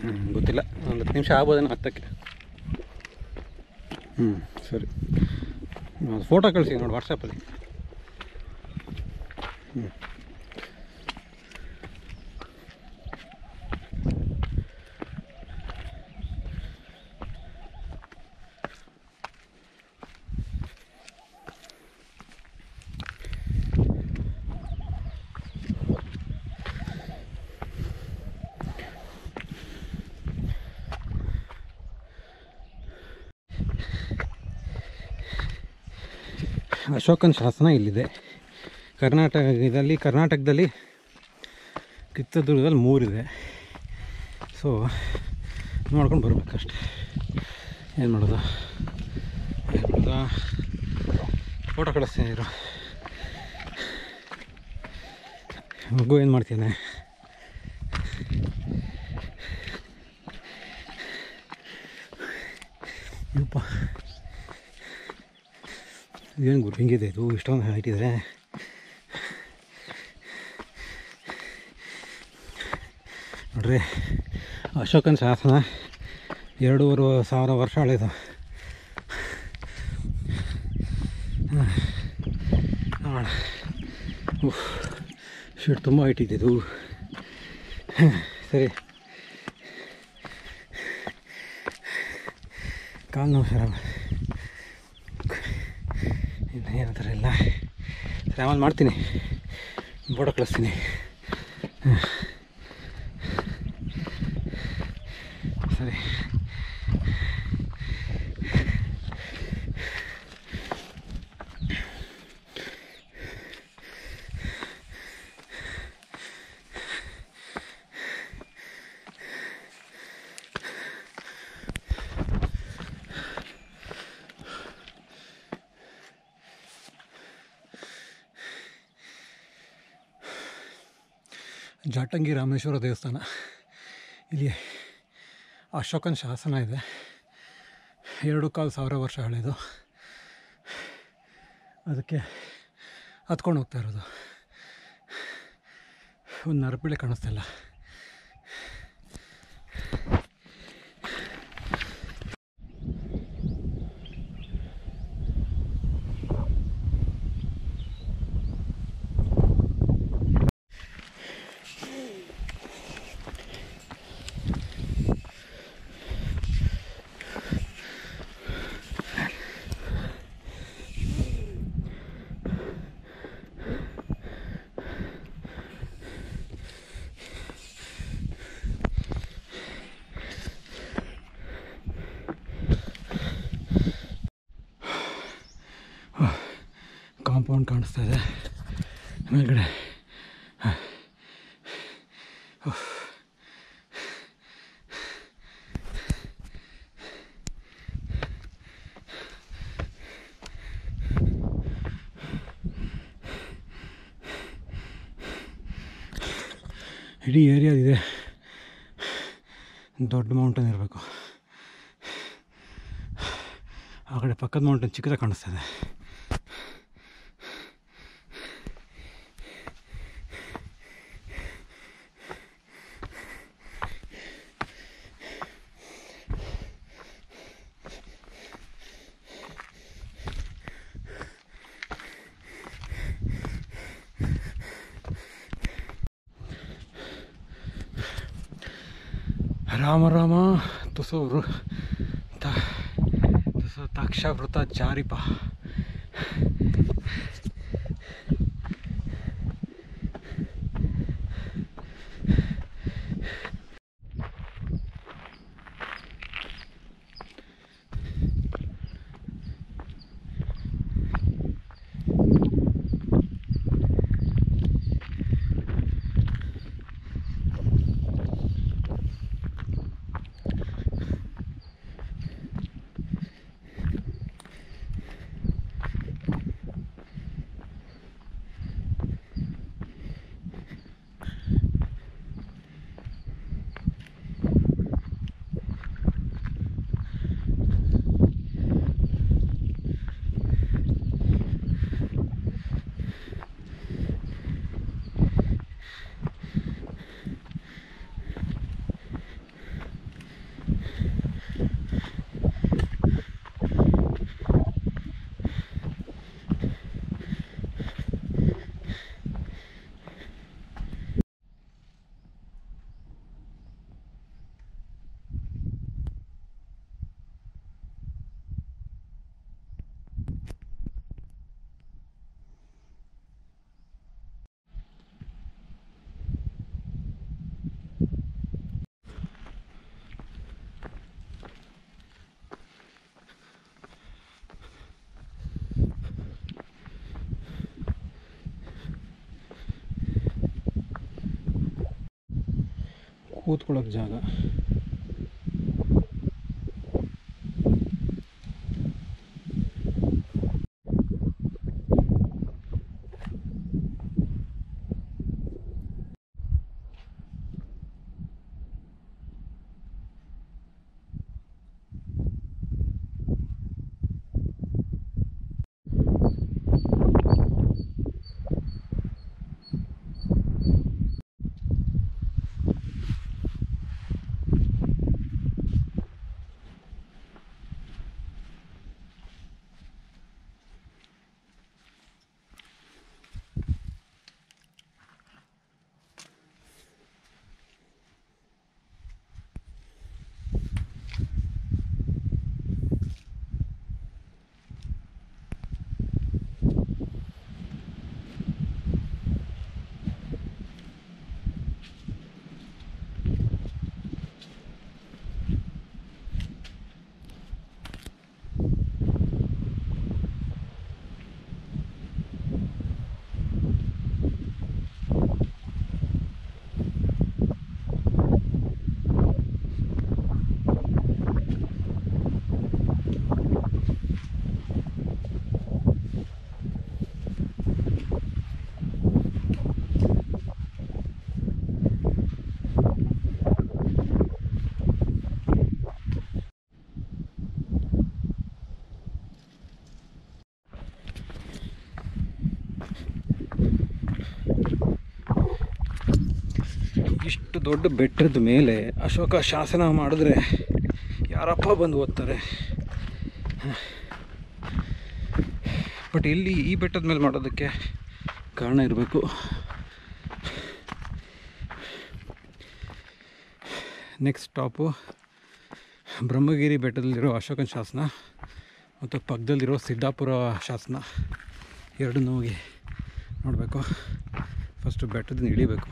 ಹ್ಮ್, ಗೊತ್ತಿಲ್ಲ ಒಂದು ಹತ್ತು ನಿಮಿಷ ಆಗ್ಬೋದೇನೋ ಹತ್ತಕ್ಕೆ ಹ್ಞೂ ಸರಿ ಅದು ಫೋಟೋ ಕಳಿಸಿ ನೋಡಿ ವಾಟ್ಸಪ್ಪಲ್ಲಿ ಹ್ಞೂ ಅಶೋಕನ ಶಾಸನ ಇಲ್ಲಿದೆ ಕರ್ನಾಟಕ ಇದರಲ್ಲಿ ಕರ್ನಾಟಕದಲ್ಲಿ ಚಿತ್ರದುರ್ಗದಲ್ಲಿ ಮೂರಿದೆ ಸೊ ನೋಡ್ಕೊಂಡು ಬರ್ಬೇಕಷ್ಟೆ ಏನು ಮಾಡೋದು ಏನು ಮಾಡೋದು ಫೋಟೋ ಕಳಿಸ್ತೀನಿ ಇರು ಮಗು ಏನು ಮಾಡ್ತೇನೆ ಯಪ್ಪ ಏನು ಗುರು ಹಿಂಗಿದೆ ಇದು ಇಷ್ಟೊಂದು ಹೈಟ್ ಇದೆ ನೋಡ್ರಿ ಅಶೋಕನ ಶಾಸನ ಎರಡೂವರೆ ಸಾವಿರ ವರ್ಷ ಹಳೇದು ನೋಡ ಉಫ್ ಶೀಟ್ ತುಂಬ ಹೈಟ್ ಇದೆ ಇದು ಸರಿ ಕಾಲು ನೋವು ಸರ್ ಇನ್ನು ಏನು ಥರ ಇಲ್ಲ ಸರಿ ಆಮೇಲೆ ಮಾಡ್ತೀನಿ ಫೋಟೋ ಕಳಿಸ್ತೀನಿ ಹ್ಮ್. ಸರಿ ಜಾಟಂಗಿ ರಾಮೇಶ್ವರ ದೇವಸ್ಥಾನ ಇಲ್ಲಿ ಅಶೋಕನ ಶಾಸನ ಇದೆ ಎರಡು ಕಾಲು ಸಾವಿರ ವರ್ಷ ಹಳೆಯದು ಅದಕ್ಕೆ ಹತ್ಕೊಂಡು ಹೋಗ್ತಾ ಇರೋದು ಒಂದು ನರಪಿಳೆ ಕಾಣಿಸ್ತಾ ಇಲ್ಲ ಕಾಂಪೌಂಡ್ ಕಾಣಿಸ್ತಾ ಇದೆ ಮೇಲ್ಗಡೆ ಇಡೀ ಏರಿಯಾ ಇದೆ ದೊಡ್ಡ ಮೌಂಟೇನ್ ಇರಬೇಕು ಆ ಕಡೆ ಪಕ್ಕದ ಮೌಂಟೇನ್ ಚಿಕ್ಕದಾಗಿ ಕಾಣಿಸ್ತಾ ಇದೆ ರಾಮ ರಾಮ ತುಸು ವೃ ತ ತುಸು ತಕ್ಷ ವೃತ ಜಾರಿಪ ಕೂತ್ಕೊಳ್ಳೋಕೆ ಜಾಗ ಇಷ್ಟು ದೊಡ್ಡ ಬೆಟ್ಟದ ಮೇಲೆ ಅಶೋಕ ಶಾಸನ ಮಾಡಿದ್ರೆ ಯಾರಪ್ಪ ಬಂದು ಓದ್ತಾರೆ ಬಟ್ ಇಲ್ಲಿ ಈ ಬೆಟ್ಟದ ಮೇಲೆ ಮಾಡೋದಕ್ಕೆ ಕಾರಣ ಇರಬೇಕು ನೆಕ್ಸ್ಟ್ ಸ್ಟಾಪು ಬ್ರಹ್ಮಗಿರಿ ಬೆಟ್ಟದಲ್ಲಿರೋ ಅಶೋಕನ ಶಾಸನ ಮತ್ತು ಪಕ್ಕದಲ್ಲಿರೋ ಸಿದ್ದಾಪುರ ಶಾಸನ ಎರಡನ್ನೂ ಹೋಗಿ ನೋಡಬೇಕು ಫಸ್ಟು ಬೆಟ್ಟದಿಂದ ಇಳಿಬೇಕು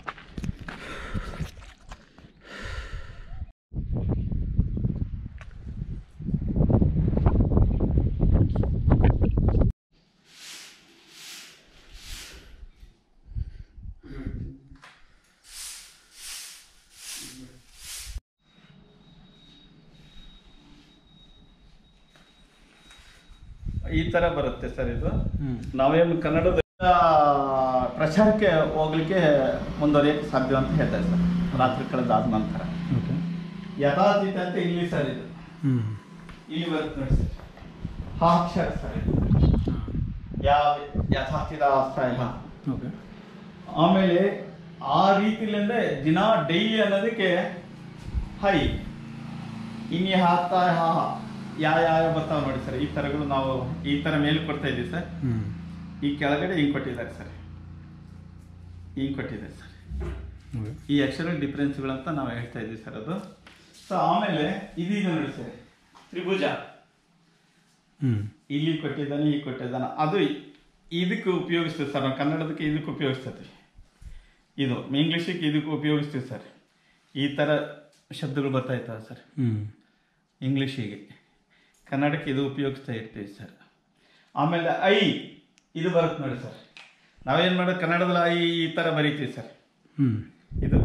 ಈ ತರ ಬರುತ್ತೆ ಸರ್ ಇದು ಹ್ಞೂ ನಾವೇನು ಕನ್ನಡದ ಆ, ಪ್ರಚಾರಕ್ಕೆ ಹೋಗ್ಲಿಕ್ಕೆ ಮುಂದುವರಿಯಕ್ಕೆ ಸಾಧ್ಯ ಅಂತ ಹೇಳ್ತಾರೆ ಸರ್ ರಾತ್ರಿ ಕಳೆದಾದ ನಂತರ ಓಕೆ ಯಥಾತೀತ ಅಂತ ಇಲ್ಲಿ ಸರ್ ಇದು ಹ್ಞೂ ಇಲ್ಲಿ ಬರುತ್ತೆ ನೋಡಿ ಸರ್ ಹಾ ಅಕ್ಷರ ಸರ್ ಇದು ಯಾವ ಯಥಾತೀತ ಆಸ್ಥಾಯ ಓಕೆ ಆಮೇಲೆ ಆ ರೀತಿಲಿಂದ ದಿನ ಡೈಲಿ ಅನ್ನೋದಕ್ಕೆ ಹೈ ಹಿಂಗೆ ಹಾಕ್ತಾ ಹಾ ಯಾವ ಯಾವ ಬರ್ತಾವ ನೋಡಿ ಸರ್ ಈ ಥರಗಳು ನಾವು ಈ ಥರ ಮೇಲೆ ಕೊಡ್ತಾ ಇದ್ದೀವಿ ಸರ್ ಹ್ಞೂ ಈ ಕೆಳಗಡೆ ಹಿಂಗೆ ಕೊಟ್ಟಿದ್ದಾರೆ ಸರ್ ಹಿಂಗೆ ಕೊಟ್ಟಿದ್ದಾರೆ ಸರ್ ಓಕೆ ಈ ಅಕ್ಷರ ಡಿಫ್ರೆನ್ಸ್ಗಳಂತ ನಾವು ಹೇಳ್ತಾ ಇದ್ದೀವಿ ಸರ್ ಅದು ಸೊ ಆಮೇಲೆ ಇದೀಗ ನೋಡಿ ಸರ್ ತ್ರಿಭುಜ ಹ್ಞೂ ಇಲ್ಲಿ ಕೊಟ್ಟಿದ್ದಾನೆ ಈ ಕೊಟ್ಟಿದ್ದಾನೆ ಅದು ಇದಕ್ಕೆ ಉಪಯೋಗಿಸ್ತೀವಿ ಸರ್ ನಾವು ಕನ್ನಡದಕ್ಕೆ ಇದಕ್ಕೆ ಉಪಯೋಗಿಸ್ತೀವಿ ಇದು ಇಂಗ್ಲೀಷಿಗೆ ಇದಕ್ಕೆ ಉಪಯೋಗಿಸ್ತೀವಿ ಸರ್ ಈ ಥರ ಶಬ್ದಗಳು ಬರ್ತಾ ಇರ್ತವೆ ಸರ್ ಹ್ಞೂ ಇಂಗ್ಲೀಷಿಗೆ ಕನ್ನಡಕ್ಕೆ ಇದು ಉಪಯೋಗಿಸ್ತಾ ಇರ್ತೀವಿ ಸರ್ ಆಮೇಲೆ ಐ ಇದು ಬರುತ್ತೆ ನೋಡಿ ಸರ್ ನಾವೇನು ಮಾಡೋದು ಕನ್ನಡದಲ್ಲಿ ಐ ಈ ಥರ ಬರೀತೀವಿ ಸರ್ ಹ್ಞೂ ಇದು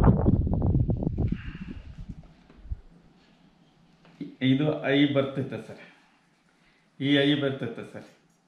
ಇದು ಐ ಬರ್ತಿತ್ತೆ ಸರ್ ಈ ಐ ಬರ್ತಿತ್ತೆ ಸರ್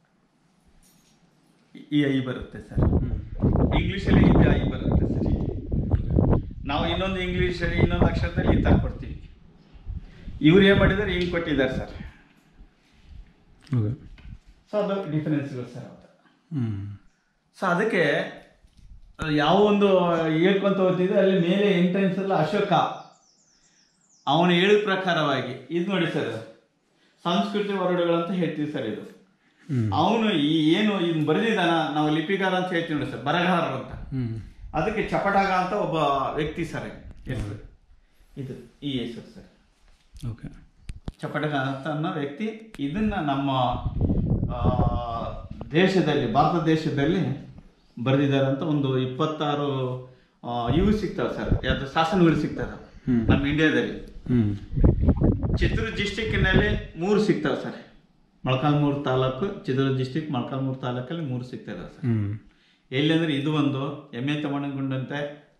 ಈ ಐ ಬರುತ್ತೆ ಸರ್ ಇಂಗ್ಲೀಷಲ್ಲಿ ಇದು ಐ ಬರುತ್ತೆ ಸರ್ ನಾವು ಇನ್ನೊಂದು ಇಂಗ್ಲೀಷಲ್ಲಿ ಇನ್ನೊಂದು ಅಕ್ಷರದಲ್ಲಿ ಈ ಥರ ಕೊಡ್ತೀವಿ ಇವ್ರು ಏನು ಮಾಡಿದ್ದಾರೆ ಹಿಂಗೆ ಕೊಟ್ಟಿದ್ದಾರೆ ಸರ್ ಓಕೆ ಸೊ ಅದು ಡಿಫರೆನ್ಸ್ಗಳು ಸರ್ ಅದು ಹ್ಞೂ ಸೊ ಅದಕ್ಕೆ ಯಾವ ಒಂದು ಹೇಳ್ಕೊಂತ ಹೋಗ್ತಿದ್ರೆ ಅಲ್ಲಿ ಮೇಲೆ ಎಂಟ್ರೆನ್ಸ್ ಎಲ್ಲ ಅಶೋಕ ಅವನು ಹೇಳಿದ ಪ್ರಕಾರವಾಗಿ ಇದು ನೋಡಿ ಸರ್ ಸಂಸ್ಕೃತಿ ಹೊರಡುಗಳಂತ ಹೇಳ್ತೀವಿ ಸರ್ ಇದು ಹ್ಞೂ ಅವನು ಈ ಏನು ಇದನ್ನ ಬರೆದಿದ್ದಾನ ನಾವು ಲಿಪಿಗಾರ ಅಂತ ಹೇಳ್ತೀವಿ ನೋಡಿ ಸರ್ ಬರಗಾರರು ಅಂತ ಹ್ಞೂ ಅದಕ್ಕೆ ಚಪಟಾಗ ಅಂತ ಒಬ್ಬ ವ್ಯಕ್ತಿ ಸರ್ ಹೆಸರು ಇದು ಈ ಹೆಸರು ಸರ್ ಓಕೆ ಚಪಟಗ ಅಂತ ಅನ್ನೋ ವ್ಯಕ್ತಿ ಇದನ್ನ ನಮ್ಮ ಆ, ದೇಶದಲ್ಲಿ ಭಾರತ ದೇಶದಲ್ಲಿ ಬರೆದಿದ್ದಾರೆ ಅಂತ ಒಂದು ಇಪ್ಪತ್ತಾರು ಆ, ಇವು ಸಿಗ್ತಾವೆ ಸರ್ ಯಾವ್ದು ಶಾಸನಗಳು ಸಿಗ್ತವೆ ಹ್ಮ್. ನಮ್ಮ ಇಂಡಿಯಾದಲ್ಲಿ ಹ್ಞೂ ಚಿತ್ರದುರ್ಗ ಡಿಸ್ಟಿಕ್ಕಿನಲ್ಲಿ ಮೂರು ಸಿಗ್ತಾವೆ ಸರ್ ಮೊಳಕಾಲ್ಮೂರು ತಾಲೂಕು ಚಿತ್ರದುರ್ಗ ಡಿಸ್ಟಿಕ್ ಮೊಳಕಾಲ್ಮೂರು ತಾಲೂಕಲ್ಲಿ ಮೂರು ಸಿಗ್ತದೆ ಸರ್ ಹ್ಞೂ ಎಲ್ಲಿ ಅಂದ್ರೆ ಇದು ಒಂದು ಎಮ್ಮೆ ತಮಣಗೊಂಡಂತೆ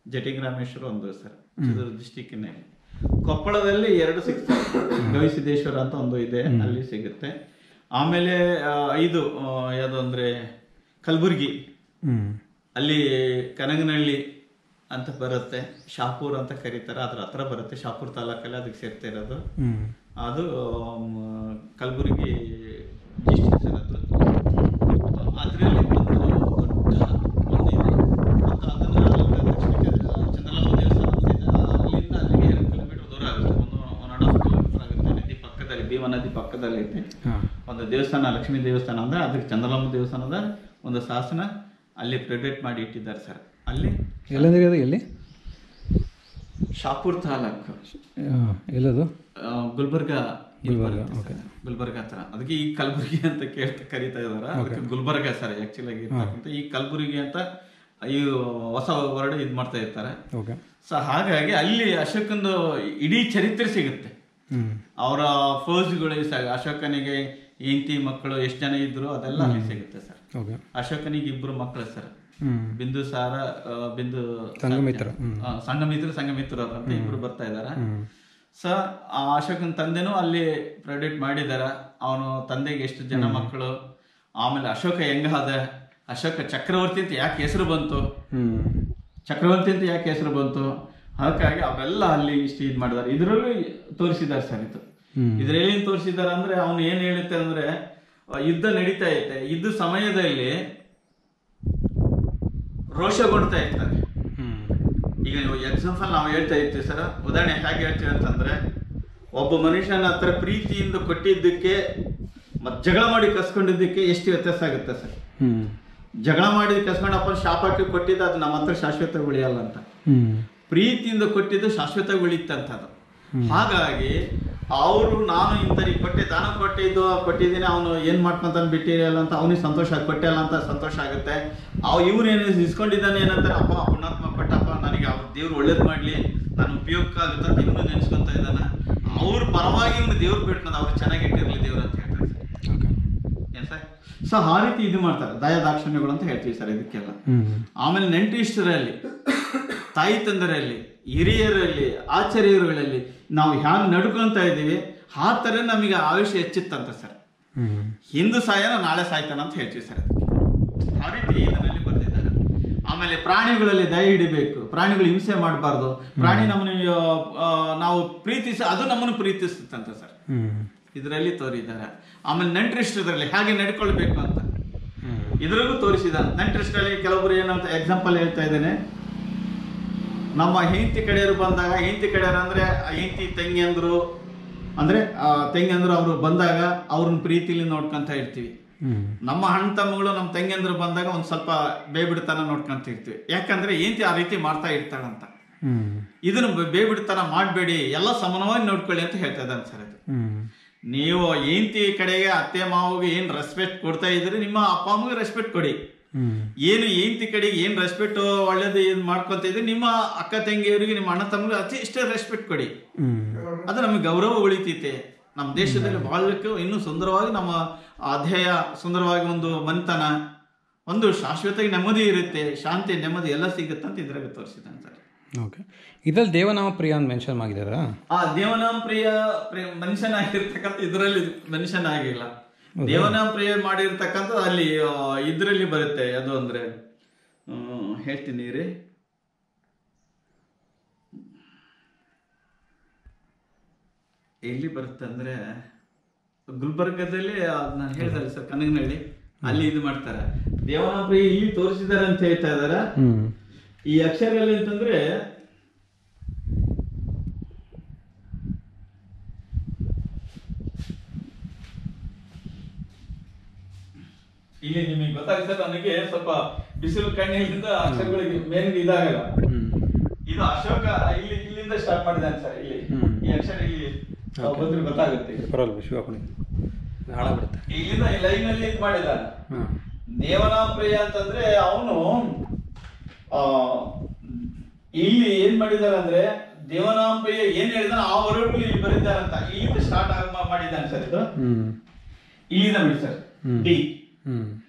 ಜಟಿಗ್ರಾಮೇಶ್ವರ ಒಂದು ಸರ್ ಚಿತ್ರದುರ್ಗ ಡಿಸ್ಟಿಕ್ಕಿನಲ್ಲಿ ಕೊಪ್ಪಳದಲ್ಲಿ ಎರಡು ಸಿಗ್ತವೆ ಗವಿಸಿದ್ದೇಶ್ವರ ಅಂತ ಒಂದು ಇದೆ ಅಲ್ಲಿ ಸಿಗುತ್ತೆ ಆಮೇಲೆ ಆ, ಇದು ಆ, ಯಾವುದು ಅಂದ್ರೆ ಕಲಬುರ್ಗಿ ಹ್ಞೂ ಅಲ್ಲಿ ಕನಗನಹಳ್ಳಿ ಅಂತ ಬರುತ್ತೆ ಶಾಪೂರ್ ಅಂತ ಕರೀತಾರೆ ಅದ್ರ ಹತ್ರ ಬರುತ್ತೆ ಶಾಪೂರ್ ತಾಲೂಕಲ್ಲಿ ಅದಕ್ಕೆ ಸೇರ್ತಾ ಇರೋದು ಹ್ಞೂ ಅದು ಮ್, ಕಲಬುರಗಿ ಡಿಸ್ಟಿಕ್ ಸರ್ ಅದು ಅದರಲ್ಲಿ ಒಂದು ದೊಡ್ಡ ಒಂದು ಇದೆ ಮತ್ತು ಅದನ್ನು ದಕ್ಷಿಣಕ್ಕೆ ಚಂದ್ರಲಮ್ಮ ದೇವಸ್ಥಾನ ಅಂತ ಇದೆ ಅಲ್ಲಿಂದ ಅಲ್ಲಿಗೆ ಎರಡು ಕಿಲೋಮೀಟರ್ ದೂರ ಆಗುತ್ತೆ ಒಂದು ಒನ್ ಆ್ಯಂಡ್ ಹಾಫ್ ಕಿಲೋಮೀಟರ್ ಆಗುತ್ತೆ ನದಿ ಪಕ್ಕದಲ್ಲಿ ಭೀಮಾ ನದಿ ಪಕ್ಕದಲ್ಲಿ ಐತೆ ಹಾಂ ಒಂದು ದೇವಸ್ಥಾನ ಲಕ್ಷ್ಮೀ ದೇವಸ್ಥಾನ ಅಂದ್ರೆ ಅದಕ್ಕೆ ಚಂದ್ರಲಮ್ಮ ದೇವಸ್ಥಾನದ ಒಂದು ಶಾಸನ ಅಲ್ಲಿ ಪ್ರಿಡೇಟ್ ಮಾಡಿ ಇಟ್ಟಿದ್ದಾರೆ ಸರ್ ಅಲ್ಲಿ ಎಲ್ಲಂದ್ರೆ ಅದು ಎಲ್ಲಿ ಶಾಪುರ್ ತಾಲೂಕು ಹಾಂ ಎಲ್ಲದು ಆ, ಗುಲ್ಬರ್ಗ ಇಲ್ಲಿ ಗುಲ್ಬರ್ಗ, ಬರುತ್ತೆ ಓಕೆ. ಸರ್. ಗುಲ್ಬರ್ಗ ಹತ್ರ ಅದಕ್ಕೆ ಈ ಕಲಬುರಗಿ ಅಂತ ಕೇಳ್ತಾ ಕರೀತಾ ಇದಾರ ಅದಕ್ಕೆ ಗುಲ್ಬರ್ಗ ಸರ್ ಆಕ್ಚುಲ್ ಆಗಿ ಇರ್ತಕ್ಕಂಥ ಈ ಕಲಬುರಗಿ ಅಂತ ಈ ಹೊಸ ವರ್ಡ್ ಇದ್ ಮಾಡ್ತಾ ಇರ್ತಾರೆ ಓಕೆ ಸೊ ಹಾಗಾಗಿ ಅಲ್ಲಿ ಅಶೋಕಂದು ಇಡೀ ಚರಿತ್ರೆ ಸಿಗುತ್ತೆ ಹ್ಞೂ ಅವರ ಫೌಜ್ಗಳು ಸ- ಅಶೋಕನಿಗೆ ಹೆಂಡತಿ ಮಕ್ಕಳು ಎಷ್ಟು ಜನ ಇದ್ರು ಅದೆಲ್ಲ ಅಲ್ಲಿ ಸಿಗುತ್ತೆ ಸರ್ ಓಕೆ ಅಶೋಕನಿಗೆ ಇಬ್ರು ಮಕ್ಕಳು ಸರ್ ಹ್ಞೂ ಬಿಂದು ಸಾರ ಆ, ಬಿಂದು ಸಂಘಮಿತ್ರ, ಹ್ಮ್. ಆ, ಸಂಘಮಿತ್ರ ಸಂಘಮಿತ್ರ ಅಂತ ಇಬ್ರು ಬರ್ತಾ ಇದಾರೆ ಹ್ಞೂ ಸೊ ಆ ಅಶೋಕನ ತಂದೆನೂ ಅಲ್ಲಿ ಪ್ರೆಡಿಕ್ಟ್ ಮಾಡಿದಾರ ಅವನು ತಂದೆಗೆ ಎಷ್ಟು ಜನ ಮಕ್ಕಳು ಆಮೇಲೆ ಅಶೋಕ ಹೆಂಗಾದ ಅಶೋಕ ಚಕ್ರವರ್ತಿ ಅಂತ ಯಾಕೆ ಹೆಸರು ಬಂತು ಹ್ಞೂ ಚಕ್ರವರ್ತಿ ಅಂತ ಯಾಕೆ ಹೆಸರು ಬಂತು ಹಾಗಾಗಿ ಅವೆಲ್ಲ ಅಲ್ಲಿ ಇಷ್ಟು ಇದು ಮಾಡಿದಾರೆ ಇದರಲ್ಲೂ ತೋರಿಸಿದ್ದಾರೆ ಸರ್ ಇದು ಹ್ಮ್. ಇದ್ರಲ್ಲಿ ಏನ್ ತೋರಿಸಿದ್ದಾರೆ ಅಂದ್ರೆ ಅವನು ಏನ್ ಹೇಳುತ್ತೆ ಅಂದ್ರೆ ಆ, ಯುದ್ಧ ನಡೀತಾ ಐತೆ ಯುದ್ಧ ಸಮಯದಲ್ಲಿ ರೋಷಗೊಳ್ತಾ ಇರ್ತಾರೆ ಹ್ಞೂ ಈಗ ಎಕ್ಸಾಂಪಲ್ ನಾವು ಹೇಳ್ತಾ ಇರ್ತೀವಿ ಸರ್ ಉದಾಹರಣೆ ಹೇಗೆ ಹೇಳ್ತೀವಿ ಅಂತಂದ್ರೆ ಒಬ್ಬ ಮನುಷ್ಯನ ಹತ್ರ ಪ್ರೀತಿಯಿಂದ ಕೊಟ್ಟಿದ್ದಕ್ಕೆ ಮತ್ ಜಗಳ ಮಾಡಿ ಕಸ್ಕೊಂಡಿದ್ದಕ್ಕೆ ಎಷ್ಟು ವ್ಯತ್ಯಾಸ ಆಗುತ್ತೆ ಸರ್ ಹ್ಞೂ ಜಗಳ ಮಾಡಿ ಕಸ್ಕೊಂಡಪ್ಪ ಶಾಪ ಹಾಕಿ ಕೊಟ್ಟಿದ್ದು ಅದು ನಮ್ಮ ಹತ್ರ ಶಾಶ್ವತ ಉಳಿಯಲ್ಲ ಅಂತ ಹ್ಞೂ ಪ್ರೀತಿಯಿಂದ ಕೊಟ್ಟಿದ್ದು ಶಾಶ್ವತ ಉಳಿತಂತದು ಹಾಗಾಗಿ ಅವರು ನಾನು ಇಂಥರಿಗೆ ಕೊಟ್ಟೆ ದಾನ ಕೊಟ್ಟಿದ್ದು ಕೊಟ್ಟಿದ್ದೀನಿ ಅವನು ಏನ್ ಮಾಡ್ಕೊಂತಾನೆ ಬಿಟ್ಟಿರಲ್ಲ ಅಂತ ಅವನಿಗೆ ಸಂತೋಷ ಆಗ್- ಕೊಟ್ಟೆ ಅಲ್ಲ ಅಂತ ಸಂತೋಷ ಆಗುತ್ತೆ ಅವ್ ಇವನೇನು ಇಸ್ಕೊಂಡಿದ್ದಾನೆ ಏನಂತಾರೆ ಅಪ್ಪ ಪುಣ್ಯಾತ್ಮ ಕೊಟ್ಟಪ್ಪ ನನಗೆ ಅವ್ರ ದೇವ್ರು ಒಳ್ಳೇದು ಮಾಡ್ಲಿ ನಾನು ಉಪಯೋಗ ಆಗುತ್ತೆ ಅಂತ ಇವನು ನೆನೆಸ್ಕೊಂತ ಇದ್ದಾನ ಅವ್ರ ಪರವಾಗಿ ಇವನು ದೇವ್ರು ಬಿಟ್ಕೊಂಡು ಅವ್ರು ಚೆನ್ನಾಗಿಟ್ಟಿರ್ಲಿ ದೇವ್ರು ಅಂತ ಹೇಳ್ತಾರೆ ಸರ್ ಓಕೆ ಏನ್ ಸರ್ ಸೊ ಆ ರೀತಿ ಇದು ಮಾಡ್ತಾರೆ ದಯ ದಾಕ್ಷಿಣ್ಯಗಳು ಅಂತ ಹೇಳ್ತೀವಿ ಸರ್ ಇದಕ್ಕೆಲ್ಲ ಹ್ಞೂ ಆಮೇಲೆ ನೆಂಟರಿಷ್ಟರಲ್ಲಿ ತಾಯಿ ತಂದರಲ್ಲಿ ಹಿರಿಯರಲ್ಲಿ ಆಚಾರ್ಯರುಗಳಲ್ಲಿ ನಾವು ಹ್ಯಾಂಗ್ ನಡ್ಕೊಂತ ಇದ್ದೀವಿ ಆ ಥರ ನಮಗೆ ಆಯುಷ್ಯ ಹೆಚ್ಚಿತ್ತಂತ ಸರ್ ಹ್ಞೂ ಹಿಂದೂ ಸಾಯನ ನಾಳೆ ಸಾಯ್ತಾನ ಅಂತ ಹೇಳ್ತೀವಿ ಸರ್ ಅದಕ್ಕೆ ಆ ರೀತಿ ಇದರಲ್ಲಿ ಬರ್ತಿದ್ದಾರೆ ಆಮೇಲೆ ಪ್ರಾಣಿಗಳಲ್ಲಿ ದಯ ಹಿಡಿಬೇಕು ಪ್ರಾಣಿಗಳು ಹಿಂಸೆ ಮಾಡಬಾರ್ದು ಪ್ರಾಣಿ ನಮ್ಮನ್ನು ಆ, ನಾವು ಪ್ರೀತಿಸಿ ಅದು ನಮ್ಮನ್ನು ಪ್ರೀತಿಸುತ್ತಂತ ಸರ್ ಹ್ಞೂ ಇದರಲ್ಲಿ ತೋರಿದ್ದಾರೆ ಆಮೇಲೆ ನೆಂಟರಿಷ್ಟದಲ್ಲಿ ಹೇಗೆ ನಡ್ಕೊಳ್ಬೇಕು ಅಂತ ಹ್ಞೂ ಇದ್ರಲ್ಲೂ ತೋರಿಸಿದಾನೆ ನೆಂಟರಿಷ್ಟರಲ್ಲಿ ಕೆಲವೊಬ್ರು ಏನಂತ ಎಕ್ಸಾಂಪಲ್ ಹೇಳ್ತಾ ಇದ್ದೇನೆ ನಮ್ಮ ಹೆಂಡತಿ ಕಡೆಯವರು ಬಂದಾಗ ಹೆಂಡತಿ ಕಡೆಯವರು ಅಂದ್ರೆ ಹೆಂಡತಿ ತಂಗಿಯಂದ್ರು ಅಂದ್ರೆ ಆ, ತಂಗಿಯಂದ್ರು ಅವರು ಬಂದಾಗ ಅವ್ರನ್ನ ಪ್ರೀತಿಲಿ ನೋಡ್ಕೊಂತ ಇರ್ತೀವಿ ಹ್ಞೂ ನಮ್ಮ ಅಣ್ಣ ತಮ್ಮಗಳು ನಮ್ಮ ತಂಗಿಯಂದ್ರು ಬಂದಾಗ ಒಂದ್ ಸ್ವಲ್ಪ ಬೇಬಿಡ್ತನ ನೋಡ್ಕೊಂತ ಇರ್ತೀವಿ ಯಾಕಂದ್ರೆ ಹೆಂಡತಿ ಆ ರೀತಿ ಮಾಡ್ತಾ ಇರ್ತಾಳಂತ ಹ್ಞೂ ಇದನ್ನ ಬೇಬಿಡ್ತನ ಮಾಡಬೇಡಿ ಎಲ್ಲ ಸಮಾನವಾಗಿ ನೋಡ್ಕೊಳ್ಳಿ ಅಂತ ಹೇಳ್ತಾ ಇದ್ದಾನೆ ಸರ್ ಇದು ಹ್ಞೂ ನೀವು ಹೆಂಡತಿ ಕಡೆಗೆ ಅತ್ತೆ ಮಾವಿಗೆ ಏನ್ ರೆಸ್ಪೆಕ್ಟ್ ಕೊಡ್ತಾ ಇದ್ರಿ ನಿಮ್ಮ ಅಪ್ಪ ಅಮ್ಮಗೆ ರೆಸ್ಪೆಕ್ಟ್ ಕೊಡಿ ಹ್ಞೂ ಏನು ಹೆಂಡತಿ ಕಡೆಗೆ ಏನ್ ರೆಸ್ಪೆಕ್ಟ್ ಒಳ್ಳೇದು ಏನ್ ಮಾಡ್ಕೊಂತ ಇದ್ರಿ ನಿಮ್ಮ ಅಕ್ಕ ತಂಗಿಯವರಿಗೆ ನಿಮ್ಮ ಅಣ್ಣ ತಮ್ಮಗೆ ಅತಿ ಇಷ್ಟೇ ರೆಸ್ಪೆಕ್ಟ್ ಕೊಡಿ ಹ್ಞೂ ಅದು ನಮಗೆ ಗೌರವ ಉಳಿತೈತೆ ನಮ್ಮ ದೇಶದಲ್ಲಿ ಬಾಳ್ಲಿಕ್ಕೆ ಇನ್ನೂ ಸುಂದರವಾಗಿ ನಮ್ಮ ಅಧ್ಯಯ ಸುಂದರವಾಗಿ ಒಂದು ಮನೆತನ ಒಂದು ಶಾಶ್ವತ ನೆಮ್ಮದಿ ಇರುತ್ತೆ ಶಾಂತಿ ನೆಮ್ಮದಿ ಎಲ್ಲ ಸಿಗುತ್ತೆ ಅಂತ ಇದ್ರಾಗ ತೋರಿಸಿದ್ದಾನೆ ಸರ್ ಓಕೆ ಇದ್ರಲ್ಲಿ ದೇವನಾಮ ಪ್ರಿಯ ಅಂತ ಮೆನ್ಷನ್ ಮಾಡಿದಾರಾ ಆ ದೇವನಾಮ ಪ್ರಿಯ ಪ್ರಿಯ ಮನುಷ್ಯನಾಗಿರ್ತಕ್ಕಂಥ ಇದರಲ್ಲಿ ಮನುಷ್ಯನಾಗಿಲ್ಲ ದೇವನಾಮ ಪ್ರಿಯ ಮಾಡಿರ್ತಕ್ಕಂಥ ಅಲ್ಲಿ ಆ, ಇದ್ರಲ್ಲಿ ಬರುತ್ತೆ ಅದು ಅಂದ್ರೆ ಹ್ಮ್, ಹೇಳ್ತೀನಿ ರೀ ಎಲ್ಲಿ ಬರುತ್ತೆ ಅಂದ್ರೆ ಗುಲ್ಬರ್ಗದಲ್ಲಿ ನಾನು ಹೇಳ್ದಲ್ಲ ಸರ್ ಕನಗನಹಳ್ಳಿ ಅಲ್ಲಿ ಇದು ಮಾಡ್ತಾರೆ ದೇವನಾಮ ಪ್ರಿಯ ಇಲ್ಲಿ ತೋರಿಸಿದ್ದಾರೆ ಅಂತ ಹೇಳ್ತಾ ಇದಾರೆ ಹ್ಞೂ ಈ ಅಕ್ಷರಗಳಲ್ಲಿ ಅಂತಂದ್ರೆ ಇಲ್ಲಿ ನಿಮಗೆ ಗೊತ್ತಾಗುತ್ತೆ ನನಗೆ ಸ್ವಲ್ಪ ಬಿಸಿಲು ಕಣ್ಣಿಂದ ಅಕ್ಷರಗಳಿಗೆ ಮೇನ್ ಇದಾಗಲ್ಲ ಹ್ಞೂ ಇದು ಅಶೋಕ ಇಲ್ಲಿ ಇಲ್ಲಿಂದ ಸ್ಟಾರ್ಟ್ ಮಾಡಿದ್ದಾನೆ ಸರ್ ಇಲ್ಲಿ ಹ್ಮ್. ಈ ಅಕ್ಷರ ಇಲ್ಲಿ ತಾವು ಬಂದ್ರೆ ಗೊತ್ತಾಗುತ್ತೆ ಪರವಾಗಿಲ್ಲ ಶಿವಪ್ಪನಿ ಹಾಳಾಗ್ಬಿಡುತ್ತೆ ಇಲ್ಲಿಂದ ಈ ಲೈನ್ ಅಲ್ಲಿ ಇದು ಮಾಡಿದ್ದಾನೆ ಹಾಂ ದೇವನಾಪ್ರಿಯ ಅಂತಂದ್ರೆ ಅವನು ಇಲ್ಲಿ ಏನ್ ಮಾಡಿದಾರೆ ಅಂದ್ರೆ ದೇವನಾಂಪ್ರಿಯ ಏನ್ ಹೇಳಿದಾನೆ ಆ ವರ್ಡ್ಗಳು ಇಲ್ಲಿ ಬರೀತಾರಂತ ಇಲ್ಲಿಂದ ಸ್ಟಾರ್ಟ್ ಆಗ ಮಾಡಿದ್ದಾನೆ ಸರ್ ಇದು ಹ್ಞೂ ಇಲ್ಲಿಂದ ಬಿಡಿ ಸರ್ ಹ್ಮ್. ಡಿ ಹ್ಞೂ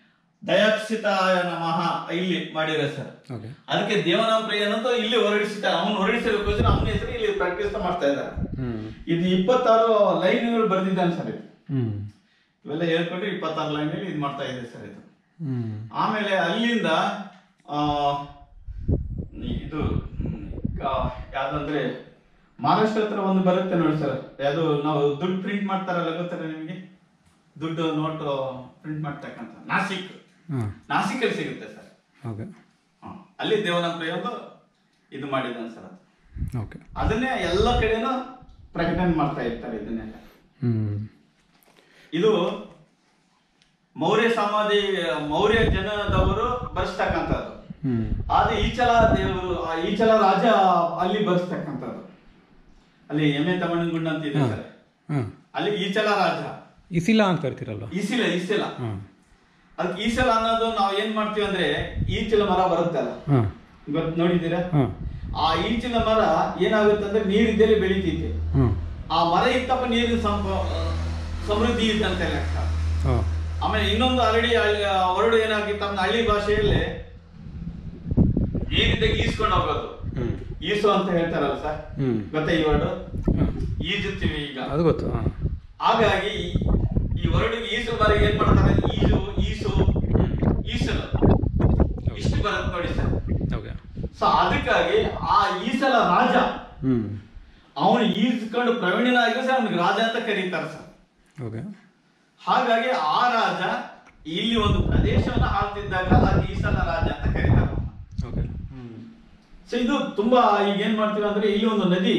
ದಯಾಕ್ಷಿತಾಯ ನಮಃ ಇಲ್ಲಿ ಮಾಡಿರೋ ಸರ್ ಓಕೆ ಅದಕ್ಕೆ ದೇವನಾಮ ಪ್ರಿಯ ಅನ್ನೋದು ಇಲ್ಲಿ ಹೊರಡಿಸಿದ್ದಾರೆ ಅವನು ಹೊರಡಿಸೋದಕ್ಕೋಸ್ಕರ ಅವನ ಹೆಸರು ಇಲ್ಲಿ ಪ್ರಾಕ್ಟೀಸ್ ಮಾಡ್ತಾ ಇದ್ದಾರೆ ಹ್ಞೂ ಇದು ಇಪ್ಪತ್ತಾರು ಲೈನ್ಗಳು ಬರೆದಿದ್ದಾನೆ ಸರ್ ಇದು ಹ್ಞೂ ಇವೆಲ್ಲ ಹೇಳ್ಕೊಂಡು ಇಪ್ಪತ್ತಾರು ಲೈನ್ ಇದು ಮಾಡ್ತಾ ಇದೆ ಸರ್ ಇದು ಹ್ಞೂ ಆಮೇಲೆ ಅಲ್ಲಿಂದ ಆ, ಇದು ಮ್, ಆ, ಯಾವ್ದಂದ್ರೆ ಮಹಾರಾಷ್ಟ್ರ ಹತ್ರ ಒಂದು ಬರುತ್ತೆ ನೋಡಿ ಸರ್ ಯಾವುದು ನಾವು ದುಡ್ಡು ಪ್ರಿಂಟ್ ಮಾಡ್ತಾರಲ್ಲ ಗೊತ್ತಾರೆ ನಿಮಗೆ ದುಡ್ಡು ನೋಟು ಪ್ರಿಂಟ್ ಮಾಡ್ತಕ್ಕಂಥ ನಾಸಿಕ್ ಹಾಂ ನಾಸಿಕಲ್ಲಿ ಸಿಗುತ್ತೆ ಸರ್ ಓಕೆ ಹ. ಅಲ್ಲಿ ದೇವನಾಮ ಒಂದು ಇದು ಮಾಡಿದ್ದಾನೆ ಸರ್ ಅದು ಓಕೆ ಅದನ್ನೇ ಎಲ್ಲ ಕಡೆನೂ ಪ್ರಕಟಣೆ ಮಾಡ್ತಾ ಇರ್ತಾರೆ ಇದನ್ನೆಲ್ಲ ಹ್ಞೂ ಇದು ಮೌರ್ಯ ಸಮಾಧಿ ಮೌರ್ಯ ಜನದವರು ಬರೆಸ್ತಕ್ಕಂಥದ್ದು ಹ್ಞೂ ಆದ್ರೆ ಈಚಲ ದೇವರು ಆ ಈಚಲ ರಾಜ ಅಲ್ಲಿ ಬರೆಸ್ತಕ್ಕಂಥದ್ದು ಅಲ್ಲಿ ಎಮ್ಮೆ ತಮಿಳುಗುಂಡ ಅಂತ ಇದೆ ಸರ್ ಹಾಂ ಅಲ್ಲಿ ಈಚಲ ರಾಜ ಇಸಿಲ್ಲ ಅಂತ ಕರಿತೀರಲ್ವ ಈಸಿಲ ಈಸಿಲ ಹಾಂ ಅದಕ್ಕೆ ಈಸಲ ಅನ್ನೋದು ನಾವು ಏನ್ ಮಾಡ್ತೀವಿ ಅಂದ್ರೆ ಈಚಲ ಮರ ಬರುತ್ತಲ್ಲ ಹಾಂ ಗೊತ್ತು ನೋಡಿದ್ದೀರಾ ಹಾಂ ಆ ಈಚಿನ ಮರ ಏನಾಗುತ್ತೆ ಅಂದ್ರೆ ನೀರಿದ್ದಲ್ಲಿ ಬೆಳಿತೈತೆ ಹಾಂ ಆ ಮರ ಇತ್ತಪ್ಪ ನೀರಿನ ಸಂಪ ಸಮೃದ್ಧಿ ಇದೆ ಅಂತ ಲೆಕ್ಕ ಹಾಂ ಆಮೇಲೆ ಇನ್ನೊಂದು ಆಲ್ರೆಡಿ ಹೊರಡು ಏನಾಗಿತ್ತು ನಮ್ಮ ಹಳ್ಳಿ ಭಾಷೆಯಲ್ಲಿ ನೀರಿದ್ದಾಗ ಈಸ್ಕೊಂಡು ಹೋಗೋದು ಹ್ಞೂ ಈಸು ಅಂತ ಹೇಳ್ತಾರಲ್ಲ ಸರ್ ಹ್ಞೂ ಗೊತ್ತಾ ಈ ವರ್ಡ್ ಹಾಂ ಈಜುತ್ತೀವಿ ಈಗ ಅದು ಗೊತ್ತು ಹಾಂ ಹಾಗಾಗಿ ಈ- ಈ ಹೊರಡಿಗೆ ಈಸು ಬಾರಿಗೆ ಏನ್ ಮಾಡ್ತಾರೆ ಈಜು ಈಸು ಈಸಲು ಇಷ್ಟು ಬರುತ್ತೆ ನೋಡಿ ಸರ್ ಓಕೆ ಸೊ ಅದಕ್ಕಾಗಿ ಆ ಈಸಲ ರಾಜ ಹ್ಞೂ ಅವನು ಈಜ್ಕೊಂಡು ಪ್ರವೀಣನಾಗಿ ಸರ್ ಅವನಿಗೆ ರಾಜ ಅಂತ ಕರೀತಾರೆ ಸರ್ ಓಕೆ ಹಾಗಾಗಿ ಆ ರಾಜ ಇಲ್ಲಿ ಒಂದು ಪ್ರದೇಶವನ್ನು ಆಳ್ತಿದ್ದಾಗ ಅದು ಈಸಲ ರಾಜ ಅಂತ ಕರೀತಾರೆ ಅವ್ನ. ಓಕೆ ಹ್ಞೂ ಸೊ ಇದು ತುಂಬಾ ಈಗ ಏನ್ ಮಾಡ್ತೀವಿ ಅಂದ್ರೆ ಇಲ್ಲಿ ಒಂದು ನದಿ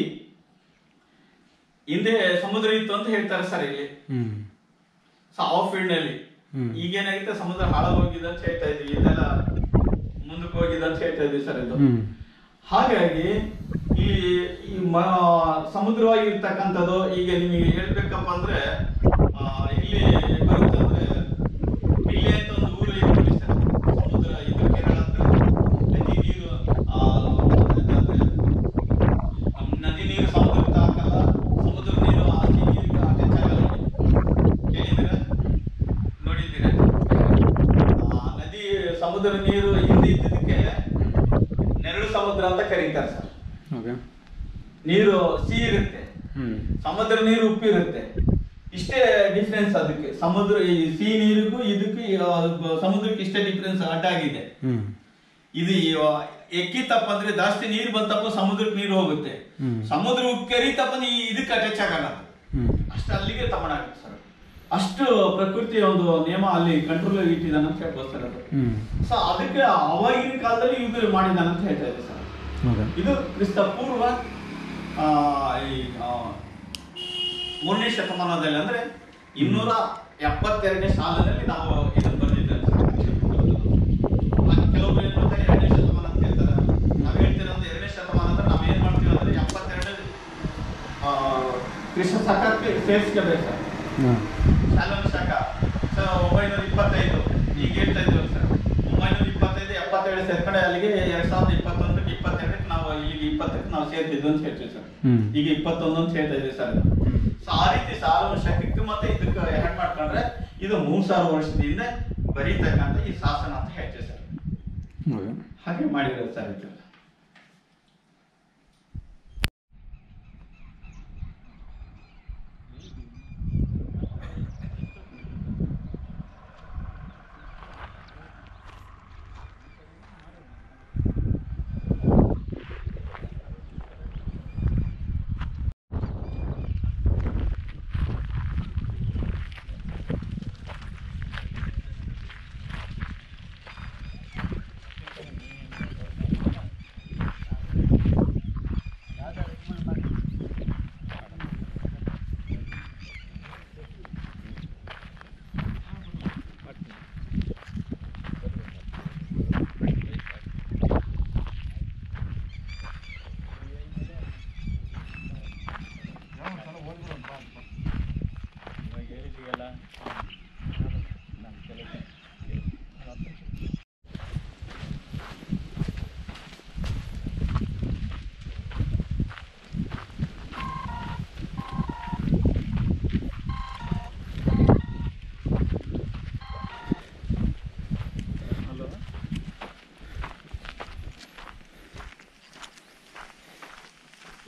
ಹಿಂದೆ ಸಮುದ್ರ ಇತ್ತು ಅಂತ ಹೇಳ್ತಾರೆ ಸರ್ ಇಲ್ಲಿ ಹ್ಞೂ ಸೊ ಆಫ್ ಫೀಲ್ಡ್ ನಲ್ಲಿ ಹ್ಮ್. ಈಗೇನಾಗುತ್ತೆ ಸಮುದ್ರ ಹಾಳಾಗಿ ಹೋಗಿದೆ ಅಂತ ಹೇಳ್ತಾ ಇದೀವಿ ಇದೆಲ್ಲ ಮುಂದಕ್ಕೆ ಹೋಗಿದೆ ಅಂತ ಹೇಳ್ತಾ ಇದೀವಿ ಸರ್ ಇದು ಹ್ಞೂ ಹಾಗಾಗಿ ಈ ಈ ಮ- ಸಮುದ್ರವಾಗಿ ಇರ್ತಕ್ಕಂಥದ್ದು ಈಗ ನಿಮಗೆ ಹೇಳ್ಬೇಕಪ್ಪ ಅಂದ್ರೆ ಆ, ಇಲ್ಲಿ ಬರುತ್ತೆ ಅಂದ್ರೆ ಇಲ್ಲಿ ಅಂತ ಒಂದು ಊರು ಇದೆ ನೋಡಿ ಸರ್ ಸಮುದ್ರ ಇದು ಕೇರಳ ಹತ್ರ ನದಿ ನೀರು ಆ, ಅದಂದ್ರೆ ನಮ್ ನದಿ ನೀರು ಸಮುದ್ರಕ್ಕೆ ಹಾಕಲ್ಲ ಸಮುದ್ರ ನೀರು ಆಚೆ ನೀರಿಗೆ ಅಟ್ಯಾಚ್ ಆಗಲ್ಲ ಕೇಳಿದ್ದೀರಾ ನೋಡಿದ್ದೀರಾ ಆ ನದಿ ಸಮುದ್ರ ನೀರು ಹಿಂದೆ ಇದ್ದಿದ್ದಕ್ಕೆ ನೆರಳು ಸಮುದ್ರ ಅಂತ ಕರೀತಾರೆ ಸರ್ ಓಕೆ ನೀರು ಸಿಹಿ ಇರುತ್ತೆ ಹ್ಞೂ ಸಮುದ್ರ ನೀರು ಉಪ್ಪಿರುತ್ತೆ ಇಷ್ಟೇ ಡಿಫ್ರೆನ್ಸ್ ಅದಕ್ಕೆ ಸಮುದ್ರ ಈ ಸಿಹಿ ನೀರಿಗೂ ಇದಕ್ಕೂ ಈ, ಆ, ಬ- ಸಮುದ್ರಕ್ಕೆ ಇಷ್ಟೇ ಡಿಫ್ರೆನ್ಸ್ ಅಡ್ಡ ಆಗಿದೆ ಹ್ಞೂ ಇದು ಈ, ಆ, ಎಕ್ಕಿತಪ್ಪ ಅಂದ್ರೆ ಜಾಸ್ತಿ ನೀರು ಬಂತಪ್ಪ ಸಮುದ್ರಕ್ಕೆ ನೀರು ಹೋಗುತ್ತೆ ಹ್ಮ್. ಸಮುದ್ರ ಉಪ್ಪು ಕರಿತಪ್ಪ ಈ ಇದಕ್ಕೆ ಅಟ್ಯಾಚ್ ಆಗಲ್ಲ ಅದು. ಹ್ಞೂ ಅಷ್ಟು ಅಲ್ಲಿಗೆ ತಗೊಂಡಾಗುತ್ತೆ ಸರ್ ಅಷ್ಟು ಪ್ರಕೃತಿಯ ಒಂದು ನಿಯಮ ಅಲ್ಲಿ ಕಂಟ್ರೋಲ್ ಇಟ್ಟಿದ್ದಾನೆ ಅಂತ ಹೇಳ್ಬೋದು ಸರ್ ಅದು ಹ್ಞೂ ಸೊ ಅದಕ್ಕೆ ಅವಾಗಿನ ಕಾಲದಲ್ಲಿ ಇದು ಮಾಡಿದ್ದಾನೆ ಅಂತ ಹೇಳ್ತಾ ಇದ್ದಾರೆ ಸರ್ ಓಕೆ ಇದು ಕ್ರಿಸ್ತ ಪೂರ್ವ ಆ, ಈ ಆ, ಮೂರನೇ ಶತಮಾನದಲ್ಲಿ ಅಂದ್ರೆ ಇನ್ನೂರ ಎಪ್ಪತ್ತೆರಡನೇ ಸಾಲಿನಲ್ಲಿ ನಾವು ಇದನ್ನು ಬರೆದಿದ್ದೇವೆ ಕೆಲವೊಬ್ರು ಏನ್ ಮಾಡ್ತಾರೆ ಎರಡನೇ ಶತಮಾನ ಅಂತ ಹೇಳ್ತಾರೆ ನಾವ್ ಹೇಳ್ತೀರ ಅಂದ್ರೆ ಎರಡನೇ ಶತಮಾನ ಅಂದ್ರೆ ನಾವ್ ಏನ್ ಮಾಡ್ತೀವಿ ಅಂದ್ರೆ ಎಪ್ಪತ್ತೆರಡನೇ ಆ, ಕ್ರಿಸ್ತ ಶಕಕ್ಕೆ ಸೇರಿಸ್ಕೋಬೇಕು ಸರ್ ಹಾಂ ಶಾಲೋನ್ ಶಾಖ ಸರ್ ಒಂಬೈನೂರ ಇಪ್ಪತ್ತೈದು ಈಗ ಹೇಳ್ತಾ ಇದ್ದೀವಿ ಸರ್ ಒಂಬೈನೂರ ಇಪ್ಪತ್ತೈದು ಎಪ್ಪತ್ತೇಳು ಸೇರ್ಕೊಂಡೆ ಅಲ್ಲಿಗೆ ಎರಡ್ ಸಾವಿರದ ಇಪ್ಪತ್ತೊಂದಕ್ಕೆ ಇಪ್ಪತ್ತೆರಡಕ್ಕೆ ನಾವು ಇಲ್ಲಿಗೆ ಇಪ್ಪತ್ತಕ್ಕೆ ನಾವು ಸೇರ್ತಿದ್ವಿ ಅಂತ ಹೇಳ್ತೀವಿ ಸರ್ ಹ್ಞೂ ಈಗ ಇಪ್ಪತ್ತೊಂದು ಅಂತ ಹೇಳ್ತಾ ಇದ್ದೀವಿ ಸರ್ ಹ್ಞೂ ಸೊ ಆ ರೀತಿ ಶಾಲೋನ್ ಶಾಖಕ್ಕೆ ಮತ್ತೆ ಇದಕ್ಕೆ ಆ್ಯಡ್ ಮಾಡ್ಕೊಂಡ್ರೆ ಇದು ಮೂರ್ ಸಾವಿರ ವರ್ಷದಿಂದ ಬರೀತಕ್ಕಂಥ ಈ ಶಾಸನ ಅಂತ ಹೇಳ್ತೀವಿ ಸರ್ ಓಕೆ ಹಾಗೆ ಮಾಡಿರೋದು ಸರ್ ಇದೆಲ್ಲ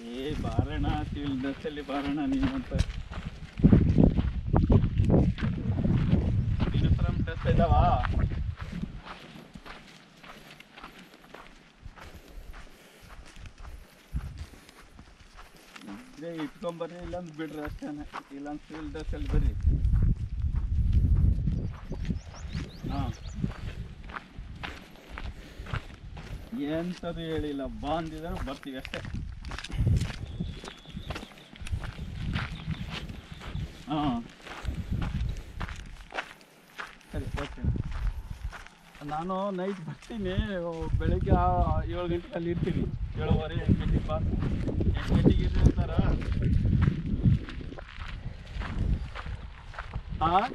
ಏ ಬಾರಣ ಸಿವಿಲ್ ಡ್ರೆಸ್ಸಲ್ಲಿ ಬಾರಣ ನೀನು ಅಂತ ಯೂನಿಫಾರ್ಮ್ ಡ್ರೆಸ್ ಇದಾವಾ ಇದೇ ಇಟ್ಕೊಂಬರ್ರಿ ಇಲ್ಲಾಂದ್ರೆ ಬಿಡ್ರಿ ಅಷ್ಟೇ ಇಲ್ಲಾಂದ್ರೆ ಸಿವಿಲ್ ಡ್ರೆಸ್ಸಲ್ಲಿ ಬರ್ರಿ ಹಾಂ ಎಂಥದ್ದು ಹೇಳಿಲ್ಲ ಬಾ ಅಂದಿದ್ರೆ ಬರ್ತೀವಿ ಅಷ್ಟೇ ಹಾಂ ಸರಿ ಓಕೆ ನಾನು ನೈಟ್ ಬರ್ತೀನಿ ಬೆಳಿಗ್ಗೆ ಆ- ಏಳು ಗಂಟೆಗೆ ಅಲ್ಲಿ ಇರ್ತೀನಿ ಏಳುವರೆ ಎಂಟು ಗಂಟೆಗೆ ಬಾ ಎಂಟು ಗಂಟೆಗೆ ಇರ್ರಿ ಅಂತಾರ ಹಾಂ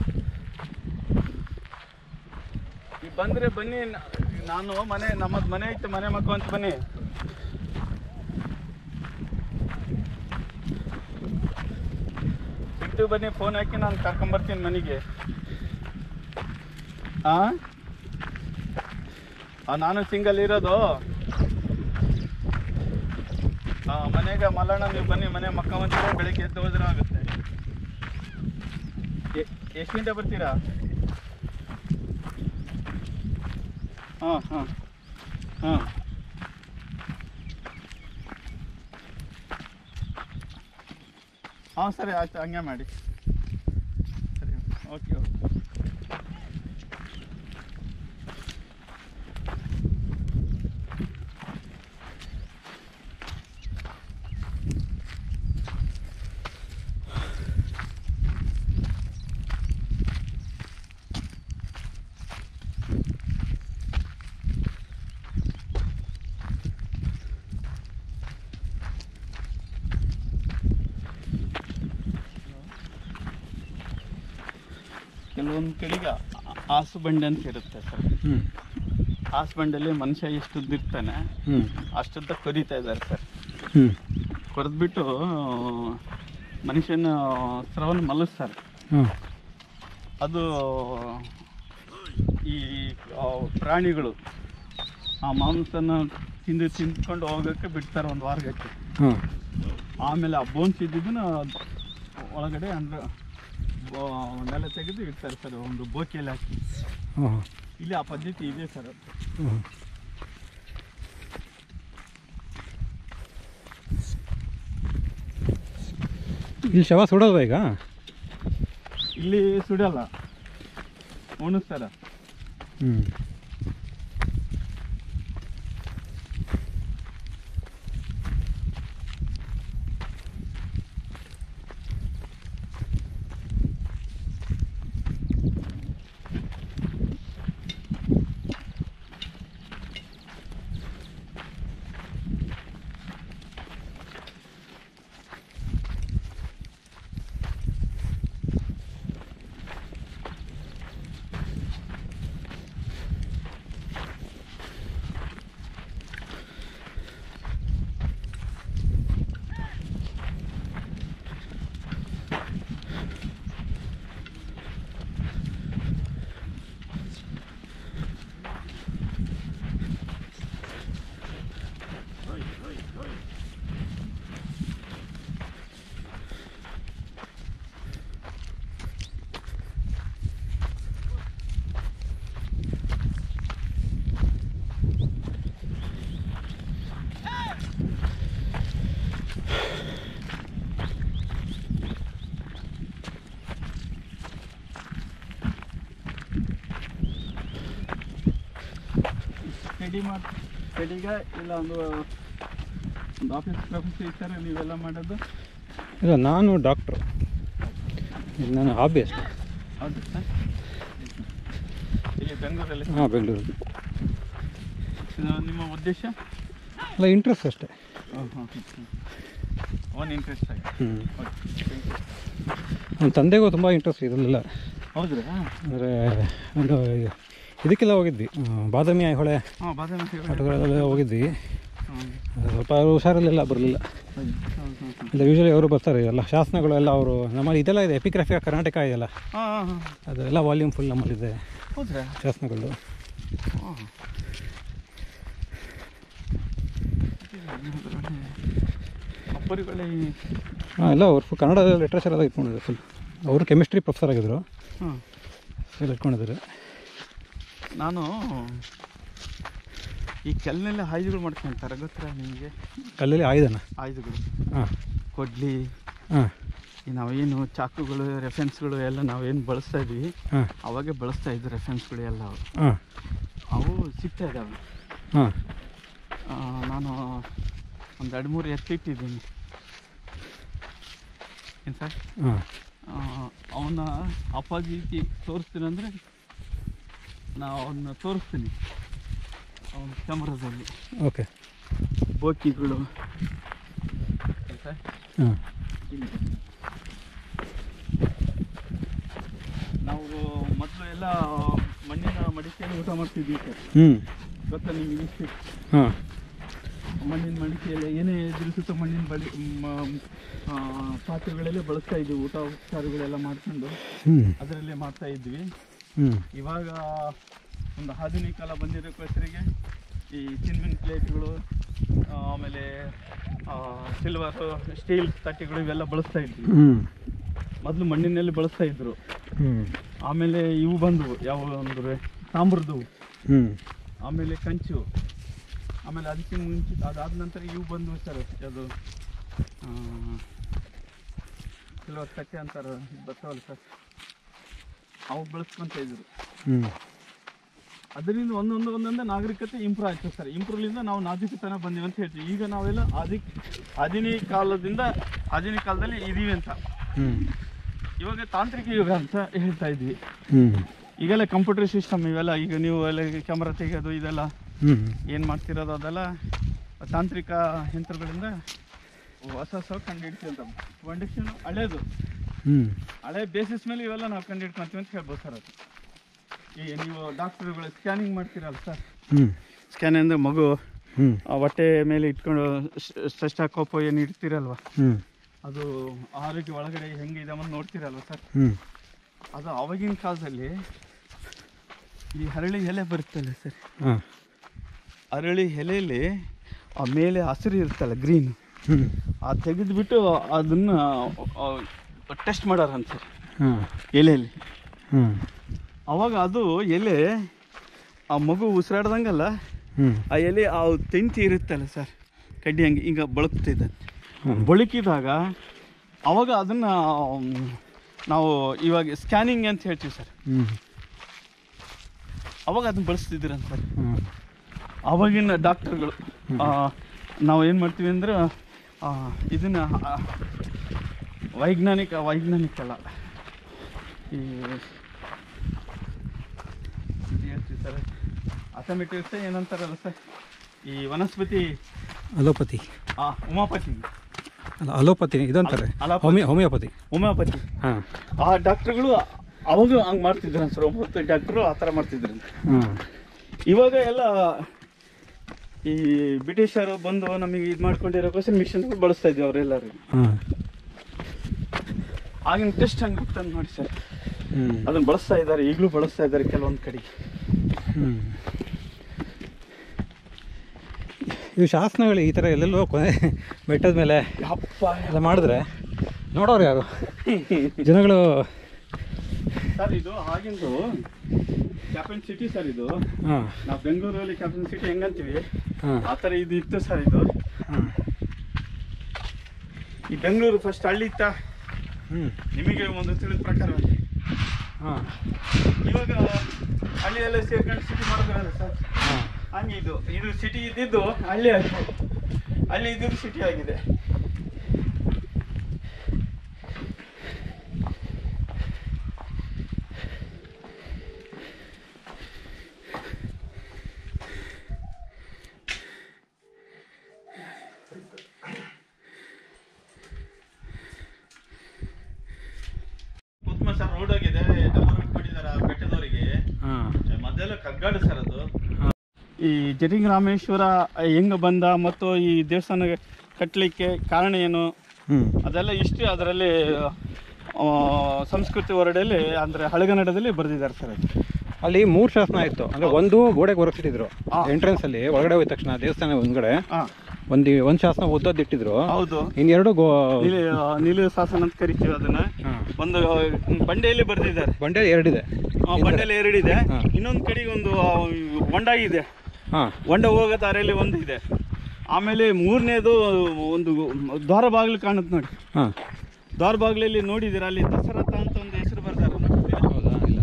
ಈಗ ಬಂದರೆ ಬನ್ನಿ ನ- ನಾನು ಮನೆ ನಮ್ಮದು ಮನೆ ಐತೆ ಮನೆ ಮಕ್ಕ ಅಂತ ಬನ್ನಿ ಸಿಕ್ತು ಬನ್ನಿ ಫೋನ್ ಹಾಕಿ ನಾನು ಕರ್ಕೊಂಬರ್ತೀನಿ ಮನೆಗೆ ಆ ಆ, ನಾನು ಸಿಂಗಲ್ ಇರೋದು ಹಾಂ ಮನೆಗೆ ಮಲ್ಲಣ್ಣ ನೀವು ಬನ್ನಿ ಮನೆ ಮಕ್ಕ ಬಂದರೆ ಬೆಳಿಗ್ಗೆ ಎದ್ದು ಹೋದ್ರೆ ಆಗುತ್ತೆ ಎ- ಎಷ್ಟು ಗಂಟೆ ಬರ್ತೀರಾ ಹಾಂ ಹಾಂ ಹಾಂ ಹಾಂ ಸರಿ ಆಯ್ತು ಹಂಗೆ ಮಾಡಿ ಸರಿ ಓಕೆ ಓಕೆ ಕೆಲವೊಂದು ಕಡೆಗೆ ಹಾಸು ಬಂಡೆ ಅಂತ ಇರುತ್ತೆ ಸರ್ ಹ್ಞೂ ಹಾಸು ಬಂಡೆಯಲ್ಲಿ ಮನುಷ್ಯ ಎಷ್ಟು ಇರ್ತಾನೆ ಹ್ಞೂ ಅಷ್ಟುದ್ದ ಕೊರಿತಾ ಇದ್ದಾರೆ ಸರ್ ಹ್ಞೂ ಕೊರೆದ್ಬಿಟ್ಟು ಮನುಷ್ಯನ ಸ್ರವನ್ನ ಮಲಗಿಸ್ತಾರೆ ಹಾಂ ಅದು ಈ ಆ, ಪ್ರಾಣಿಗಳು ಆ ಮಾಂಸನ ತಿಂದು ತಿಂದ್ಕೊಂಡು ಹೋಗೋಕ್ಕೆ ಬಿಡ್ತಾರೆ ಒಂದು ವಾರಗಟ್ಟೆ ಹಾಂ ಆಮೇಲೆ ಆ ಬೋನ್ಸ್ ಇದ್ದಿದ್ದನ್ನ ಒಳಗಡೆ ಅಂದ್ರೆ ನೆಲ ತೆಗೆದು ಇಡ್ತಾರೆ ಸರ್ ಒಂದು ಬೋಕಿಯಲ್ಲಿ ಹಾಕಿ ಹಾಂ ಇಲ್ಲಿ ಆ ಪದ್ಧತಿ ಇದೆ ಸರ್ ಹಾಂ ಇಲ್ಲಿ ಶವ ಸುಡೋದ ಈಗ ಇಲ್ಲಿ ಸುಡಲ್ಲ ಉಣಿಸ್ತಾರ ಹ್ಞೂ ಸ್ಟಡಿ ಮಾಡಿ ಸ್ಟಡಿಗ ಇಲ್ಲ ಒಂದು ಒಂದು ಆಫೀಸ್ ಪ್ರೊಫೆಸರ್ ಈ ಥರ ನೀವೆಲ್ಲ ಮಾಡೋದು ಇಲ್ಲ ನಾನು ಡಾಕ್ಟ್ರು ಇದು ನನ್ನ ಹಾಬಿ ಅಷ್ಟೇ ಹೌದು ಸರ್ ಇಲ್ಲಿ ಬೆಂಗಳೂರಲ್ಲಿ ಹಾಂ ಬೆಂಗಳೂರು ಇದು ನಿಮ್ಮ ಉದ್ದೇಶ ಅಲ್ಲ ಇಂಟ್ರೆಸ್ಟ್ ಅಷ್ಟೇ ಹಾಂ ಹಾಂ ಓನ್ ಇಂಟ್ರೆಸ್ಟ್ ಆಗಿ ಹ್ಞೂ ಓಕೆ ನಮ್ಮ ತಂದೆಗೂ ತುಂಬ ಇಂಟ್ರೆಸ್ಟ್ ಇದರಲ್ಲೆಲ್ಲ ಹೌದ್ರಾ ಅಂದರೆ ಒಂದು ಇದಕ್ಕೆಲ್ಲ ಹೋಗಿದ್ವಿ ಆ, ಬಾದಾಮಿ ಐಹೊಳೆ ಹಾಂ ಬಾದಾಮಿ ಸೇವೆ ಆಟಗಳೆಲ್ಲ ಹೋಗಿದ್ವಿ ಹಾಂ ಅದು ಸ್ವಲ್ಪ ಅವರು ಹುಷಾರಲ್ಲೆಲ್ಲ ಬರಲಿಲ್ಲ ಹಾಂ ಹಾಂ ಹಾಂ ಇಲ್ಲ ಯೂಶ್ವಲಿ ಅವರು ಬರ್ತಾರೆ ಎಲ್ಲ ಶಾಸನಗಳು ಎಲ್ಲ ಅವರು ನಮ್ಮಲ್ಲಿ ಇದೆಲ್ಲ ಇದೆ ಎಪಿಗ್ರಫಿ ಆಫ್ ಕರ್ನಾಟಕ ಇದೆಯಲ್ಲ ಹಾಂ ಹಾಂ ಅದೆಲ್ಲ ವಾಲ್ಯೂಮ್ ಫುಲ್ ನಮ್ಮಲ್ಲಿದೆ ಹೌದ್ರಾ ಶಾಸನಗಳು ಹಾಂ ಪೂರಿಗಳು ಹಾಂ ಎಲ್ಲ ಅವ್ರು ಫುಲ್ ಕನ್ನಡ ಲಿಟ್ರೇಚರ್ ಎಲ್ಲ ಇಟ್ಕೊಂಡಿದ್ದಾರೆ ಫುಲ್ ಅವರು ಕೆಮಿಸ್ಟ್ರಿ ಪ್ರೊಫೆಸರ್ ಆಗಿದ್ದರು ಹಾಂ ಎಲ್ಲ ಇಟ್ಕೊಂಡಿದ್ದಾರೆ ನಾನು ಈ ಕೆಲ್ನೆಲ್ಲ ಆಯುಧಗಳು ಮಾಡ್ಕೊಂತಾರೆ ಗೊತ್ತಾ ನಿಮಗೆ ಕಲ್ಲಲ್ಲಿ ಆಯುಧನ ಆಯುಧಗಳು ಹಾಂ ಕೊಡ್ಲಿ ಹಾಂ ಈ ನಾವೇನು ಚಾಕುಗಳು ರೆಫರೆನ್ಸ್ಗಳು ಎಲ್ಲ ನಾವೇನು ಬಳಸ್ತಾ ಇದ್ವಿ ಹಾಂ ಅವಾಗೆ ಬಳಸ್ತಾ ಇದ್ವಿ ರೆಫರೆನ್ಸ್ಗಳು ಎಲ್ಲ ಅವು. ಹಾಂ ಅವು ಸಿಗ್ತಾ ಇದ್ದಾವೆ ಹಾಂ ಆ, ನಾನು ಒಂದು ಎರಡು ಮೂರು ಎತ್ತಿಟ್ಟಿದ್ದೀನಿ ಏನು ಸರ್ ಹಾಂ ಅವನ್ನ ಅಪ್ಪಾಜಿಗೆ ತೋರಿಸ್ತೀನಿ ಅಂದರೆ ನಾವು ಅವನ್ನ ತೋರಿಸ್ತೀನಿ ಅವನ ಕ್ಯಾಮ್ರಾದಲ್ಲಿ ಓಕೆ ಬೋಕಿಗಳು ಏನ್ ಸರ್ ಹಾಂ ಇಲ್ಲಿ ನಾವು ಮೊದಲು ಎಲ್ಲ ಮಣ್ಣಿನ ಮಡಿಕೆಯಲ್ಲಿ ಊಟ ಮಾಡ್ತಿದ್ವಿ ಸರ್ ಹ್ಞೂ ಗೊತ್ತಾ ನಿಮಗೆ ಇಷ್ಟು ಹಾಂ ಮಣ್ಣಿನ ಮಡಿಕೆಯಲ್ಲಿ ಏನೇ ಇದ್ರೂ ಸುತ್ತ ಮಣ್ಣಿನ ಬಡಿ ಮ- ಆ, ಪಾತ್ರೆಗಳಲ್ಲೇ ಬಳಸ್ತಾ ಇದ್ವಿ ಊಟ ಉಪಚಾರಗಳೆಲ್ಲ ಮಾಡ್ಕೊಂಡು ಹ್ಞೂ ಅದರಲ್ಲೇ ಮಾಡ್ತಾ ಇದ್ವಿ ಹ್ಞೂ ಇವಾಗ ಒಂದು ಆಧುನಿಕ ಕಾಲ ಬಂದಿರೋಕ್ಕೋಸ್ಕರಿಗೆ ಈ ಚಿನ್ಮಿನ್ ಪ್ಲೇಟ್ಗಳು ಆ, ಆಮೇಲೆ ಸಿಲ್ವರು ಸ್ಟೀಲ್ ತಟ್ಟೆಗಳು ಇವೆಲ್ಲ ಬಳಸ್ತಾ ಇದ್ವಿ ಹ್ಞೂ ಮೊದಲು ಮಣ್ಣಿನಲ್ಲಿ ಬಳಸ್ತಾ ಇದ್ರು ಹ್ಞೂ ಆಮೇಲೆ ಇವು ಬಂದವು ಯಾವ ಅಂದ್ರೆ ತಾಮ್ರದ್ದು ಹ್ಞೂ ಆಮೇಲೆ ಕಂಚು ಆಮೇಲೆ ಅದಕ್ಕೆ ಮುಂಚೆ ಅದಾದ ನಂತರ ಇವು ಬಂದವು ಸರ್ ಅದು ಸಿಲ್ವರ್ ತಟ್ಟೆ ಅಂತಾರೆ ಬರ್ತಾವಲ್ಲ ಸರ್ ಅವು ಬಳಸ್ಕೊಂತ ಇದ್ರು ಹ್ಞೂ ಅದರಿಂದ ಒಂದೊಂದು ಒಂದೊಂದು ನಾಗರಿಕತೆ ಇಂಪ್ರೂವ್ ಆಯ್ತು ಸರ್ ಇಂಪ್ರೂವ್ಲಿಂದ ನಾವು ನಾಜೂಕತನ ಬಂದೀವಿ ಅಂತ ಹೇಳ್ತೀವಿ ಈಗ ನಾವೆಲ್ಲ ಆದಿ ಆಧುನಿಕ ಕಾಲದಿಂದ ಆಧುನಿಕ ಕಾಲದಲ್ಲಿ ಇದೀವಿ ಅಂತ ಹ್ಞೂ ಇವಾಗ ತಾಂತ್ರಿಕ ಯುಗ ಅಂತ ಹೇಳ್ತಾ ಇದ್ವಿ ಹ್ಞೂ ಈಗೆಲ್ಲ ಕಂಪ್ಯೂಟರ್ ಸಿಸ್ಟಮ್ ಇವೆಲ್ಲ ಈಗ ನೀವು ಎಲ್ಲ ಕ್ಯಾಮ್ರಾ ತೆಗೆಯೋದು ಇದೆಲ್ಲ ಹ್ಞೂ ಏನು ಮಾಡ್ತಿರೋದು ಅದೆಲ್ಲ ತಾಂತ್ರಿಕ ಯಂತ್ರಗಳಿಂದ ಹೊಸ ಹೊಸ ಕಂಡುಹಿಡ್ತೀವಿ ಕಂಡೀಷನ್ ಹಳೇದು ಹ್ಞೂ ಹಳೆ ಬೇಸಿಸ್ ಮೇಲೆ ಇವೆಲ್ಲ ನಾವು ಕಂಡುಹಿಡ್ಕೊಂತೀವಿ ಅಂತ ಹೇಳ್ಬೋದು ಸರ್ ಅದು ಈಗ ನೀವು ಡಾಕ್ಟ್ರುಗಳು ಸ್ಕ್ಯಾನಿಂಗ್ ಮಾಡ್ತೀರಲ್ಲ ಸರ್ ಹ್ಞೂ ಸ್ಕ್ಯಾನ್ ಅಂದರೆ ಮಗು ಹ್ಞೂ ಆ ಹೊಟ್ಟೆ ಮೇಲೆ ಇಟ್ಕೊಂಡು ಸ್ಟೆಸ್ಟಾಕೋಪೋ ಏನು ಇಡ್ತೀರಲ್ವ ಹ್ಞೂ ಅದು ಆರೋಗ್ಯ ಒಳಗಡೆ ಹೆಂಗಿದೆ ಅಂತ ನೋಡ್ತೀರಲ್ವ ಸರ್ ಹ್ಞೂ ಅದು ಆವಾಗಿನ ಕಾಲದಲ್ಲಿ ಈ ಹರಳಿ ಎಲೆ ಬರುತ್ತಲ್ಲ ಸರ್ ಹಾಂ ಅರಳಿ ಎಲೆಯಲ್ಲಿ ಆ ಮೇಲೆ ಹಸಿರು ಇರುತ್ತಲ್ಲ ಗ್ರೀನ್ ಹ್ಞೂ ಆ ತೆಗೆದುಬಿಟ್ಟು ಅದನ್ನು ಟೆಸ್ಟ್ ಮಾಡಾರಂತ ಸರ್ ಹಾಂ ಎಲೆಯಲ್ಲಿ ಹ್ಞೂ ಅವಾಗ ಅದು ಎಲೆ ಆ ಮಗು ಉಸಿರಾಡ್ದಂಗಲ್ಲ ಹ್ಞೂ ಆ ಎಲೆ ಆ ತೆಂತಿ ಇರುತ್ತಲ್ಲ ಸರ್ ಕಡ್ಡಿ ಹಂಗೆ ಈಗ ಬಳಕ್ತಿದ್ದ ಹ್ಮ್. ಬಳಕಿದಾಗ ಅವಾಗ ಅದನ್ನು ನಾವು ಇವಾಗ ಸ್ಕ್ಯಾನಿಂಗ್ ಅಂತ ಹೇಳ್ತೀವಿ ಸರ್ ಹ್ಞೂ ಅವಾಗ ಅದನ್ನ ಬಳಸ್ತಿದ್ದೀರಂತ ಸರ್ ಹ್ಞೂ ಅವಾಗಿನ ಡಾಕ್ಟರ್ಗಳು ನಾವು ಏನು ಮಾಡ್ತೀವಿ ಅಂದ್ರೆ ಆ, ಇದನ್ನ ಆ, ವೈಜ್ಞಾನಿಕ ವೈಜ್ಞಾನಿಕ ಅಲ್ಲ ಈ ಇದ್ ಹೇಳ್ತೀವಿ ಸರ್ ಅಥಮೆಟಿಕ್ಸ್ ಏನಂತಾರಲ್ಲ ಸರ್ ಈ ವನಸ್ಪತಿ ಅಲೋಪತಿ ಆ ಉಮಾಪತಿ ಅಲ್ಲ ಅಲೋಪತಿ ಇದಂತಾರೆ ಅಲೋಪತಿ. ಹೋಮಿಯೋ ಹೋಮಿಯೋಪತಿ ಉಮಾಪತಿ ಹಾಂ ಆ ಡಾಕ್ಟ್ರುಗಳು ಅವಾಗ ಹಂಗೆ ಮಾಡ್ತಿದ್ರು ಸರ್ ಒಂಬತ್ತು ಡಾಕ್ಟ್ರು ಆ ಥರ ಮಾಡ್ತಿದ್ರು ಹಾಂ ಇವಾಗ ಎಲ್ಲ ಈ ಬ್ರಿಟಿಷರು ಬಂದು ನಮಗೆ ಇದು ಮಾಡ್ಕೊಂಡಿರೋಕ್ಕೋಸ್ಕರ ಮಿಷನ್ಗಳು ಬಳಸ್ತಾ ಇದ್ವಿ ಅವರೆಲ್ಲರೂ ಹಾಂ ಆಗಿನ ಟೆಸ್ಟ್ ಹಂಗೆ ಅಂತ ನೋಡಿ ಸರ್ ಹ್ಞೂ ಅದನ್ನ ಬಳಸ್ತಾ ಇದ್ದಾರೆ ಈಗಲೂ ಬಳಸ್ತಾ ಇದ್ದಾರೆ ಕೆಲವೊಂದು ಕಡೆ ಹ್ಞೂ ಇವು ಶಾಸನಗಳು ಈ ಥರ ಎಲ್ಲೆಲ್ಲೋ ಕೊನೆ ಬೆಟ್ಟದ ಮೇಲೆ ಅಪ್ಪ ಎಲ್ಲ ಮಾಡಿದ್ರೆ ನೋಡೋರು ಯಾರು ಜನಗಳು ಸರ್ ಇದು ಆಗಿಂದು ಕ್ಯಾಪಿಟಲ್ ಸಿಟಿ ಸರ್ ಇದು ಹಾಂ ನಾವು ಬೆಂಗಳೂರಲ್ಲಿ ಕ್ಯಾಪಿಟಲ್ ಸಿಟಿ ಹೆಂಗಂತೀವಿ ಹಾಂ ಆ ಥರ ಇದು ಇತ್ತು ಸರ್ ಇದು ಹಾಂ ಈ ಬೆಂಗಳೂರು ಫಸ್ಟ್ ಹಳ್ಳಿ ಇತ್ತ ಹ್ಞೂ ನಿಮಗೆ ಒಂದು ತಿಳಿದ ಪ್ರಕಾರ ಹಾಂ ಇವಾಗ ಹಳ್ಳಿಯೆಲ್ಲ ಸೇರ್ಕೊಂಡು ಸಿಟಿ ಮಾಡಿದ್ರಲ್ಲ ಸರ್ ಹಾಂ ಹಂಗೆ ಇದು ಇದು ಸಿಟಿ ಇದ್ದಿದ್ದು ಹಳ್ಳಿ ಆಗಿದೆ ಹಳ್ಳಿ ಇದ್ದಿದ್ದು ಸಿಟಿ ಆಗಿದೆ ಕುತ್ಮ ಸರ್ ರೋಡ್ ಆಗಿದೆ ಡಬಲ್ ಮಾಡಿದಾರೆ ಬೆಟ್ಟದವರಿಗೆ ಹಾಂ ಮೊದಲೆಲ್ಲ ಕಗ್ಗಾಡು ಸರ್ ಅದು ಈ ಜರಿಂಗ್ ರಾಮೇಶ್ವರ ಹೆಂಗ ಬಂದ ಮತ್ತು ಈ ದೇವಸ್ಥಾನ ಕಟ್ಟಲಿಕ್ಕೆ ಕಾರಣ ಏನು ಹ್ಞೂ ಅದೆಲ್ಲ ಇಷ್ಟು ಅದರಲ್ಲಿ ಆ, ಸಂಸ್ಕೃತಿ ಹೊರಡಲ್ಲಿ ಅಂದರೆ ಹಳಗನ್ನಡದಲ್ಲಿ ಬರೆದಿದ್ದಾರೆ ಸರ್ ಅದು ಅಲ್ಲಿ ಮೂರು ಶಾಸನ ಇತ್ತು ಅಂದ್ರೆ ಒಂದು ಗೋಡೆಗೆ ಹೊರಗಿಟ್ಟಿದ್ರು ಹಾ. ಎಂಟ್ರೆನ್ಸ್ ಅಲ್ಲಿ ಒಳಗಡೆ ಹೋದ ತಕ್ಷಣ ದೇವಸ್ಥಾನ ಒಂದ್ಗಡೆ ಹಾ ಒಂದು ಒಂದು ಶಾಸನ ಉದ್ದದ್ದು ಇಟ್ಟಿದ್ರು ಹೌದು ಇನ್ನೆರಡು ಗೋ ನೀಲಿ ನೀಲಿ ಶಾಸನ ಅಂತ ಕರಿತೀವಿ ಅದನ್ನ ಹಾ. ಒಂದು ಬಂಡೆಯಲ್ಲಿ ಬರೆದಿದ್ದಾರೆ ಬಂಡೆ ಎರಡಿದೆ ಆ, ಬಂಡೆಯಲ್ಲಿ ಎರಡಿದೆ ಹಾ. ಇನ್ನೊಂದು ಕಡೆಗೆ ಒಂದು ಆ, ಹೊಂಡ ಇದೆ ಹಾಂ ಹೊಂಡ ಹೋಗೋ ದಾರಿಯಲ್ಲಿ ಒಂದು ಇದೆ ಆಮೇಲೆ ಮೂರನೇದು ಒಂದು ದ್ವಾರ ಬಾಗಿಲು ಕಾಣುತ್ತೆ ನೋಡಿ ಹಾಂ ದ್ವಾರ ಬಾಗಿಲಲ್ಲಿ ನೋಡಿದ್ದೀರಾ ಅಲ್ಲಿ ದಸರಥ ಅಂತ ಒಂದು ಹೆಸರು ಬರ್ತಾರೆ ಹೌದಾ ಇಲ್ಲ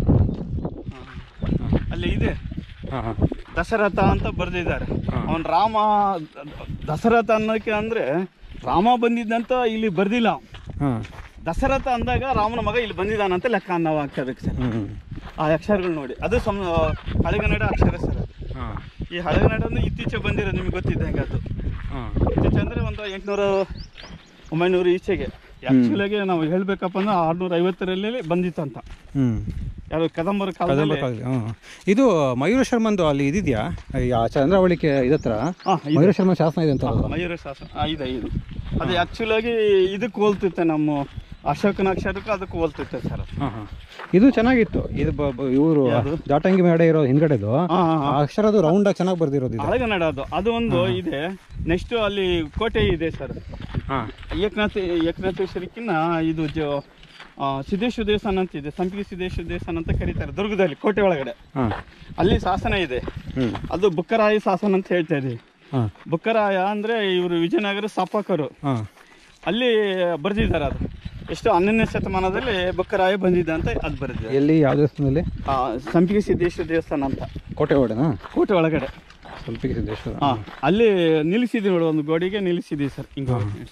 ಅಲ್ಲಿ ಇದೆ ಹಾಂ ಹಾಂ ದಶರಥ ಅಂತ ಬರೆದಿದ್ದಾರೆ ಹಾ. ಅವನ್ ರಾಮ ದಶರಥ ಅನ್ನೋಕೆ ಅಂದ್ರೆ ರಾಮ ಬಂದಿದ್ದಂತ ಇಲ್ಲಿ ಬರ್ದಿಲ್ಲ ಹಾಂ ದಶರಥ ಅಂದಾಗ ರಾಮನ ಮಗ ಇಲ್ಲಿ ಬಂದಿದ್ದಾನಂತ ಲೆಕ್ಕ ನಾವು ಹಾಕಬೇಕು ಸರ್ ಹ್ಞೂ ಆ ಅಕ್ಷರಗಳು ನೋಡಿ ಅದು ಸಂ ಹಳೆಗನ್ನಡ ಅಕ್ಷರ ಸರ್ ಅದು ಹಾಂ ಈ ಹಳೆಗನ್ನಡ ಅಂದ್ರೆ ಇತ್ತೀಚೆಗೆ ಬಂದಿರೋದು ನಿಮ್ಗೆ ಗೊತ್ತಿದ್ದಂಗೆ ಅದು ಹಾಂ ಇತ್ತೀಚೆ ಅಂದ್ರೆ ಒಂದು ಎಂಟುನೂರು ಒಂಬೈನೂರು ಈಚೆಗೆ ಆ್ಯಕ್ಚುಲಾಗಿ ನಾವು ಹೇಳ್ಬೇಕಪ್ಪ ಅಂದ್ರೆ ಆರ್ನೂರ ಐವತ್ತರಲ್ಲಿ ಬಂದಿತ್ತಂತ ಹ್ಞೂ ಯಾರು ಕದಂಬರ ಕದಂಬ ಕಾಲದಲ್ಲಿ ಕಾಲದಲ್ಲಿ ಹಾಂ ಇದು ಮಯೂರ ಶರ್ಮಂದು ಅಲ್ಲಿ ಇದಿದೆಯಾ ಈ ಆ ಚಂದ್ರಾವಳಿಕೆ ಇದತ್ರ ಹಾ, ಇದೆ. ಮಯೂರ ಶರ್ಮ ಶಾಸನ ಇದೆ ಅಂತ ಹಾ, ಮಯೂರ ಶಾಸನ ಆ, ಇದೆ ಇದು ಅದು ಆ್ಯಕ್ಚುಲಾಗಿ ಇದಕ್ಕೆ ಹೋಲ್ತಿತ್ತೆ ನಮ್ಮ ಅಶೋಕನ ಅಕ್ಷರಕ್ಕೂ ಅದಕ್ಕೆ ಹೋಲ್ತಿತ್ತೆ ಸರ್ ಹಾಂ ಹಾಂ ಇದು ಚೆನ್ನಾಗಿತ್ತು ಇದು ಇವರು ಯಾವ್ದು? ಜಾಟಂಗಿ ಮೇಡೆ ಇರೋ ಹಿಂದ್ಗಡೆದು ಹಾಂ ಹಾಂ ಆ ಅಕ್ಷರ ಅದು ರೌಂಡಾಗಿ ಚೆನ್ನಾಗಿ ಬರ್ದಿರೋದು ಇದು ಹಳಗನ್ನಡ ಅದು ಅದು ಒಂದು ಇದೆ ನೆಕ್ಸ್ಟ್ ಅಲ್ಲಿ ಕೋಟೆ ಇದೆ ಸರ್ ಹಾಂ ಏಕನಾಥ ಏಕನಾಥೇಶ್ವರಕ್ಕಿನ್ನ ಇದು ಜ ಆ, ಸಿದ್ದೇಶ್ವರ ದೇವಸ್ಥಾನ ಅಂತ ಇದೆ ಸಂಪಿಗೆ ಸಿದ್ದೇಶ್ವರ ದೇವಸ್ಥಾನ ಅಂತ ಕರೀತಾರೆ ದುರ್ಗದಲ್ಲಿ ಕೋಟೆ ಒಳಗಡೆ ಹಾಂ ಅಲ್ಲಿ ಶಾಸನ ಇದೆ ಹ್ಞೂ ಅದು ಬುಕ್ಕರಾಯ ಶಾಸನ ಅಂತ ಹೇಳ್ತಾ ಇದೀವಿ ಹಾಂ ಬುಕ್ಕರಾಯ ಅಂದರೆ ಇವರು ವಿಜಯನಗರ ಸ್ಥಾಪಕರು ಹಾಂ ಅಲ್ಲಿ ಬರೆದಿದ್ದಾರೆ ಅದು ಎಷ್ಟು ಹನ್ನೊಂದನೇ ಶತಮಾನದಲ್ಲಿ ಬುಕ್ಕರಾಯ ಬಂದಿದ್ದ ಅಂತ ಅದು ಬರೆದಿದೆ ಎಲ್ಲಿ ಯಾವ ದೇವಸ್ಥಾನದಲ್ಲಿ ಆ, ಸಂಪಿಗೆ ಸಿದ್ದೇಶ್ವರ ದೇವಸ್ಥಾನ ಅಂತ ಕೋಟೆ ಒಡೆನಾ ಕೋಟೆ ಒಳಗಡೆ ಸ್ವಲ್ಪ ಸಿದ್ದೇಶ್ವರ ಹಾ ಅಲ್ಲಿ ನಿಲ್ಲಿಸಿದ್ವಿ ನೋಡಿ ಒಂದು ಗೋಡೆಗೆ ನಿಲ್ಲಿಸಿದ್ವಿ ಸರ್ ಹಿಂಗೆ ಹಾ, ಹಿಂಗೆ.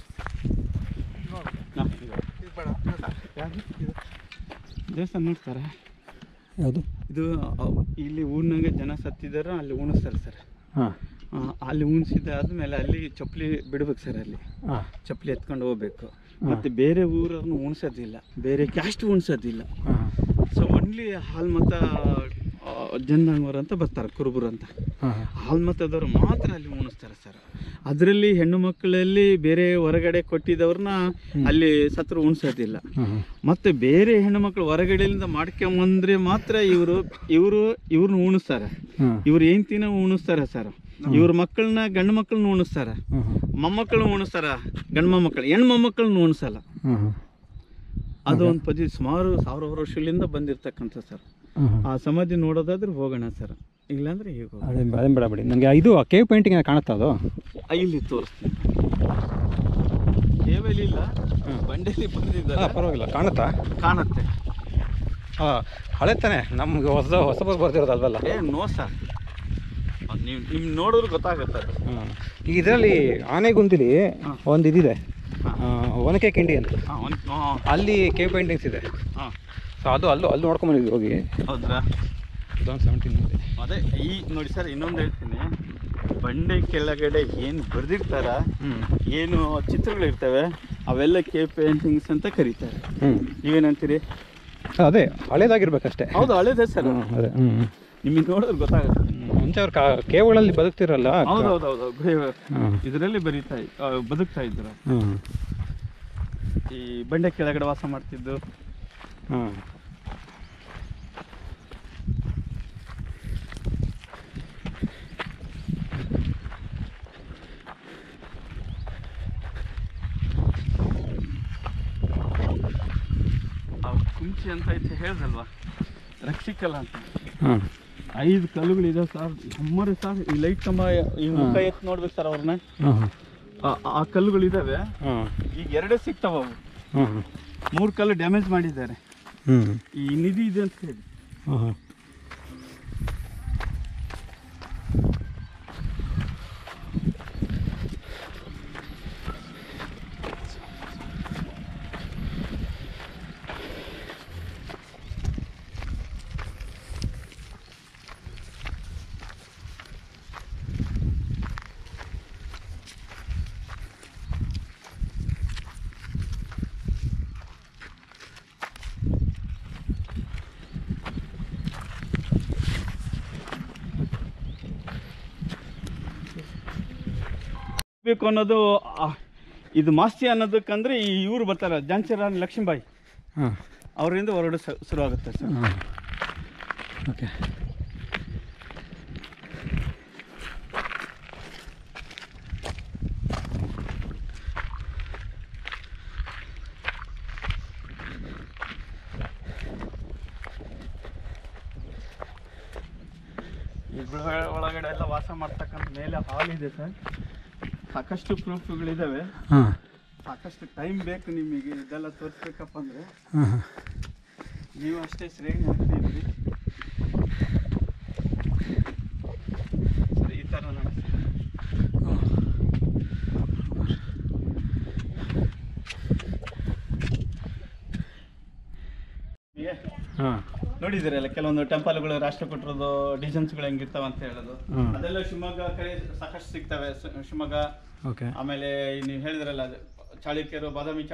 ದೇವಸ್ಥಾನ ನೋಡ್ತಾರೆ ಯಾವುದು ಇದು ಅ, ಇಲ್ಲಿ ಊರಿನಾಗ ಜನ ಸತ್ತಿದಾರ ಅಲ್ಲಿ ಉಣಿಸ್ತಾರೆ ಸರ್ ಹಾಂ ಆ, ಅಲ್ಲಿ ಉಣಿಸಿದ ಆದ್ಮೇಲೆ ಅಲ್ಲಿ ಚಪ್ಪಲಿ ಬಿಡ್ಬೇಕು ಸರ್ ಅಲ್ಲಿ ಹಾಂ ಚಪ್ಪಲಿ ಎತ್ಕೊಂಡು ಹೋಗ್ಬೇಕು ಮತ್ತೆ ಬೇರೆ ಊರನ್ನು ಉಣಿಸೋದಿಲ್ಲ ಬೇರೆ ಕ್ಯಾಸ್ಟ್ ಉಣಿಸೋದಿಲ್ಲ ಹಾಂ ಸೊ ಒನ್ಲಿ ಹಾಲ್ಮತ ಜನ್ನಾಂಗವರು ಅಂತ ಬರ್ತಾರೆ ಕುರುಬರು ಅಂತ ಹಾಂ ಹಾಲ್ಮತದವರು ಮಾತ್ರ ಅಲ್ಲಿ ಉಣಿಸ್ತಾರೆ ಸರ್ ಅದರಲ್ಲಿ ಹೆಣ್ಣು ಮಕ್ಕಳಲ್ಲಿ ಬೇರೆ ಹೊರಗಡೆ ಕೊಟ್ಟಿದ್ದವ್ರನ್ನ ಅಲ್ಲಿ ಸತ್ರು ಉಣಿಸೋದಿಲ್ಲ ಹಾಂ ಮತ್ತೆ ಬೇರೆ ಹೆಣ್ಣು ಮಕ್ಕಳು ಹೊರಗಡೆಯಿಂದ ಮಾಡ್ಕೊಂಬಂದ್ರೆ ಮಾತ್ರ ಇವರು ಇವರು ಇವ್ರನ್ನ ಉಣಿಸ್ತಾರೆ ಹಾಂ ಇವ್ರ ಹೆಂಡ್ತಿನ ಉಣಿಸ್ತಾರೆ ಸರ್ ಇವ್ರ ಮಕ್ಕಳನ್ನ ಗಂಡು ಮಕ್ಕಳನ್ನ ಉಣಿಸ್ತಾರೆ ಹಾಂ ಮೊಮ್ಮಕ್ಕಳನ್ನ ಉಣಿಸ್ತಾರ ಗಂಡು ಮೊಮ್ಮಕ್ಕಳು ಹೆಣ್ಣು ಮೊಮ್ಮಕ್ಕಳನ್ನ ಉಣಿಸಲ್ಲ ಹಾಂ ಹಾಂ ಅದು ಒಂದು ಪದ್ಧತಿ ಸುಮಾರು ಸಾವಿರ ವರ್ಷಗಳಿಂದ ಬಂದಿರ್ತಕ್ಕಂಥ ಸರ್ ಹಾಂ ಆ ಸಮಾಧಿ ನೋಡೋದಾದ್ರೆ ಹೋಗೋಣ ಸರ್ ಇಲ್ಲಾಂದ್ರೆ ಈಗ ಹೋಗೋಣ. ಅದೇ ಅದೇ ಬೇಡ ಬಿಡಿ ನನಗೆ ಇದು ಕೇವ್ ಪೇಂಟಿಂಗ್ ಕಾಣುತ್ತಾ ಅದು ಆ, ಇಲ್ಲಿ ತೋರಿಸ್ತೀನಿ ಕೇವಲ ಇಲ್ಲ ಬಂಡೆಯಲ್ಲಿ ಬಂದಿದ್ದಾರೆ ಹಾಂ ಪರವಾಗಿಲ್ಲ ಕಾಣುತ್ತಾ ಕಾಣುತ್ತೆ ಹಾಂ ಹಳೆ ತಾನೆ ನಮ್ಗೆ ಹೊಸ ಹೊಸ ಬಸ್ ಬರ್ತಿರೋದು ಅಲ್ವಲ್ಲ ಏ ನೋ ಸರ್ ನೀವು ನಿಮ್ಗೆ ನೋಡಿದ್ರೆ ಗೊತ್ತಾಗುತ್ತೆ ಅದು ಹಾಂ ಈಗ ಇದರಲ್ಲಿ ಆನೆಗುಂದಿಲಿ ಹಾಂ. ಒಂದು ಇದಿದೆ ಹಾಂ. ಆ, ಒನಕೆ ಕಿಂಡಿ ಅಂತ ಹಾಂ ಒಂದು ಹಾಂ ಅಲ್ಲಿ ಕೇವ್ ಪೇಂಟಿಂಗ್ಸ್ ಇದೆ ಹಾಂ ಸೊ ಅದು ಅಲ್ಲೂ ಅಲ್ಲಿ ನೋಡ್ಕೊಂಬಂದಿದ್ವಿ ಹೋಗಿ ಹೌದ್ರಾ ಟೂ ತೌಸಂಡ್ ಸೆವೆಂಟೀನಲ್ಲಿ ಅದೇ ಈ ನೋಡಿ ಸರ್ ಇನ್ನೊಂದು ಹೇಳ್ತೀನಿ ಬಂಡೆ ಕೆಳಗಡೆ ಏನು ಬರೆದಿರ್ತಾರ ಹ್ಞೂ ಏನು ಚಿತ್ರಗಳಿರ್ತವೆ ಅವೆಲ್ಲ ಕೆ ಪೇಂಟಿಂಗ್ಸ್ ಅಂತ ಕರೀತಾರೆ ಹ್ಞೂ ನೀವೇನಂತೀರಿ ಅದೇ ಹಳೇದಾಗಿರ್ಬೇಕಷ್ಟೇ ಹೌದು ಹಳೇದೇ ಸರ್ ಹ್ಞೂ ಅದೇ ಹ್ಞೂ ನಿಮಗೆ ನೋಡಿದ್ರೆ ಗೊತ್ತಾಗುತ್ತೆ ಮುಂಚೆ ಅವ್ರು ಕಾ ಕೇವಳಲ್ಲಿ ಬದುಕ್ತಿರಲ್ಲ ಹೌದು ಹೌದು ಹೌದು ಹಾಂ ಇದರಲ್ಲಿ ಬರೀತಾ ಇ- ಆ, ಬದುಕ್ತಾ ಇದ್ರು ಹಾಂ ಈ ಬಂಡೆ ಕೆಳಗಡೆ ವಾಸ ಮಾಡ್ತಿದ್ದು ಹಾಂ ಆ ಕುಂಚಿ ಅಂತ ಐತೆ ಹೇಳ್ದಲ್ವಾ ರಕ್ಷಿಕಲ್ಲ ಅಂತ ಹಾಂ ಐದು ಕಲ್ಲುಗಳಿದೆ ಸರ್ ನಮ್ಮರೆ ಸರ್ ಈ ಲೈಟ್ ಕಂಬ ಈ ಮುಖ ಎತ್ತು ನೋಡ್ಬೇಕು ಸರ್ ಅವ್ರನ್ನ ಹಾಂ ಹಾಂ ಆ- ಆ ಕಲ್ಲುಗಳಿದಾವೆ ಹಾಂ ಈಗ ಎರಡೇ ಸಿಗ್ತಾವ ಅವು ಹಾಂ ಹಾಂ ಮೂರು ಕಲ್ಲು ಡ್ಯಾಮೇಜ್ ಮಾಡಿದ್ದಾರೆ ಹ್ಞೂ ಈ ನಿಧಿ ಇದೆ ಅಂತ ಹೇಳಿ ಹಾಂ ಹಾಂ ಬೇಕು ಅನ್ನೋದು ಆ, ಇದು ಮಾಸ್ತಿ ಅನ್ನೋದಕ್ಕಂದ್ರೆ ಈ ಇವ್ರು ಬರ್ತಾರೆ ಝಾನ್ಸಿ ರಾಣಿ ಲಕ್ಷ್ಮೀಬಾಯಿ ಹಾಂ ಅವರಿಂದ ಹೊರಗಡೆ ಸ- ಶುರು ಆಗುತ್ತೆ ಸರ್ ಹಾಂ ಓಕೆ ಈ ಗುಹೆ ಒಳಗಡೆ ಎಲ್ಲ ವಾಸ ಮಾಡ್ತಕ್ಕಂಥ ಮೇಲೆ ಹಾಲ್ ಇದೆ ಸರ್ ಸಾಕಷ್ಟು ಪ್ರೂಫ್ಗಳಿದ್ದಾವೆ ಹಾಂ ಸಾಕಷ್ಟು ಟೈಮ್ ಬೇಕು ನಿಮಗೆ ಇದೆಲ್ಲ ತೋರಿಸ್ಬೇಕಪ್ಪ ಅಂದರೆ ಹಾಂ ಹಾಂ ನೀವು ಅಷ್ಟೇ ಶ್ರೇಣಿ ಹಾಕ್ತಿದ್ರಿ ಸರ್ ಈ ಥರ ನಡೆಸ್ತೀವಿ ಹಾಂ ನೋಡಿದಿರಲ್ಲ ಕೆಲವೊಂದು ಟೆಂಪಲ್ಗಳು ರಾಷ್ಟ್ರಕೂಟರದು ಡಿಸೈನ್ಸ್ಗಳು ಹೆಂಗಿರ್ತಾವ ಅಂತ ಹೇಳೋದು ಹ್ಮ್. ಅದೆಲ್ಲ ಶಿವಮೊಗ್ಗ ಕಡೆ ಸಾಕಷ್ಟು ಸಿಗ್ತವೆ ಸ- ಶಿವಮೊಗ್ಗ ಓಕೆ ಆಮೇಲೆ ನೀವು ಹೇಳಿದ್ರಲ್ಲ ಅದು ಚಾಳುಕ್ಯರು ಬಾದಾಮಿ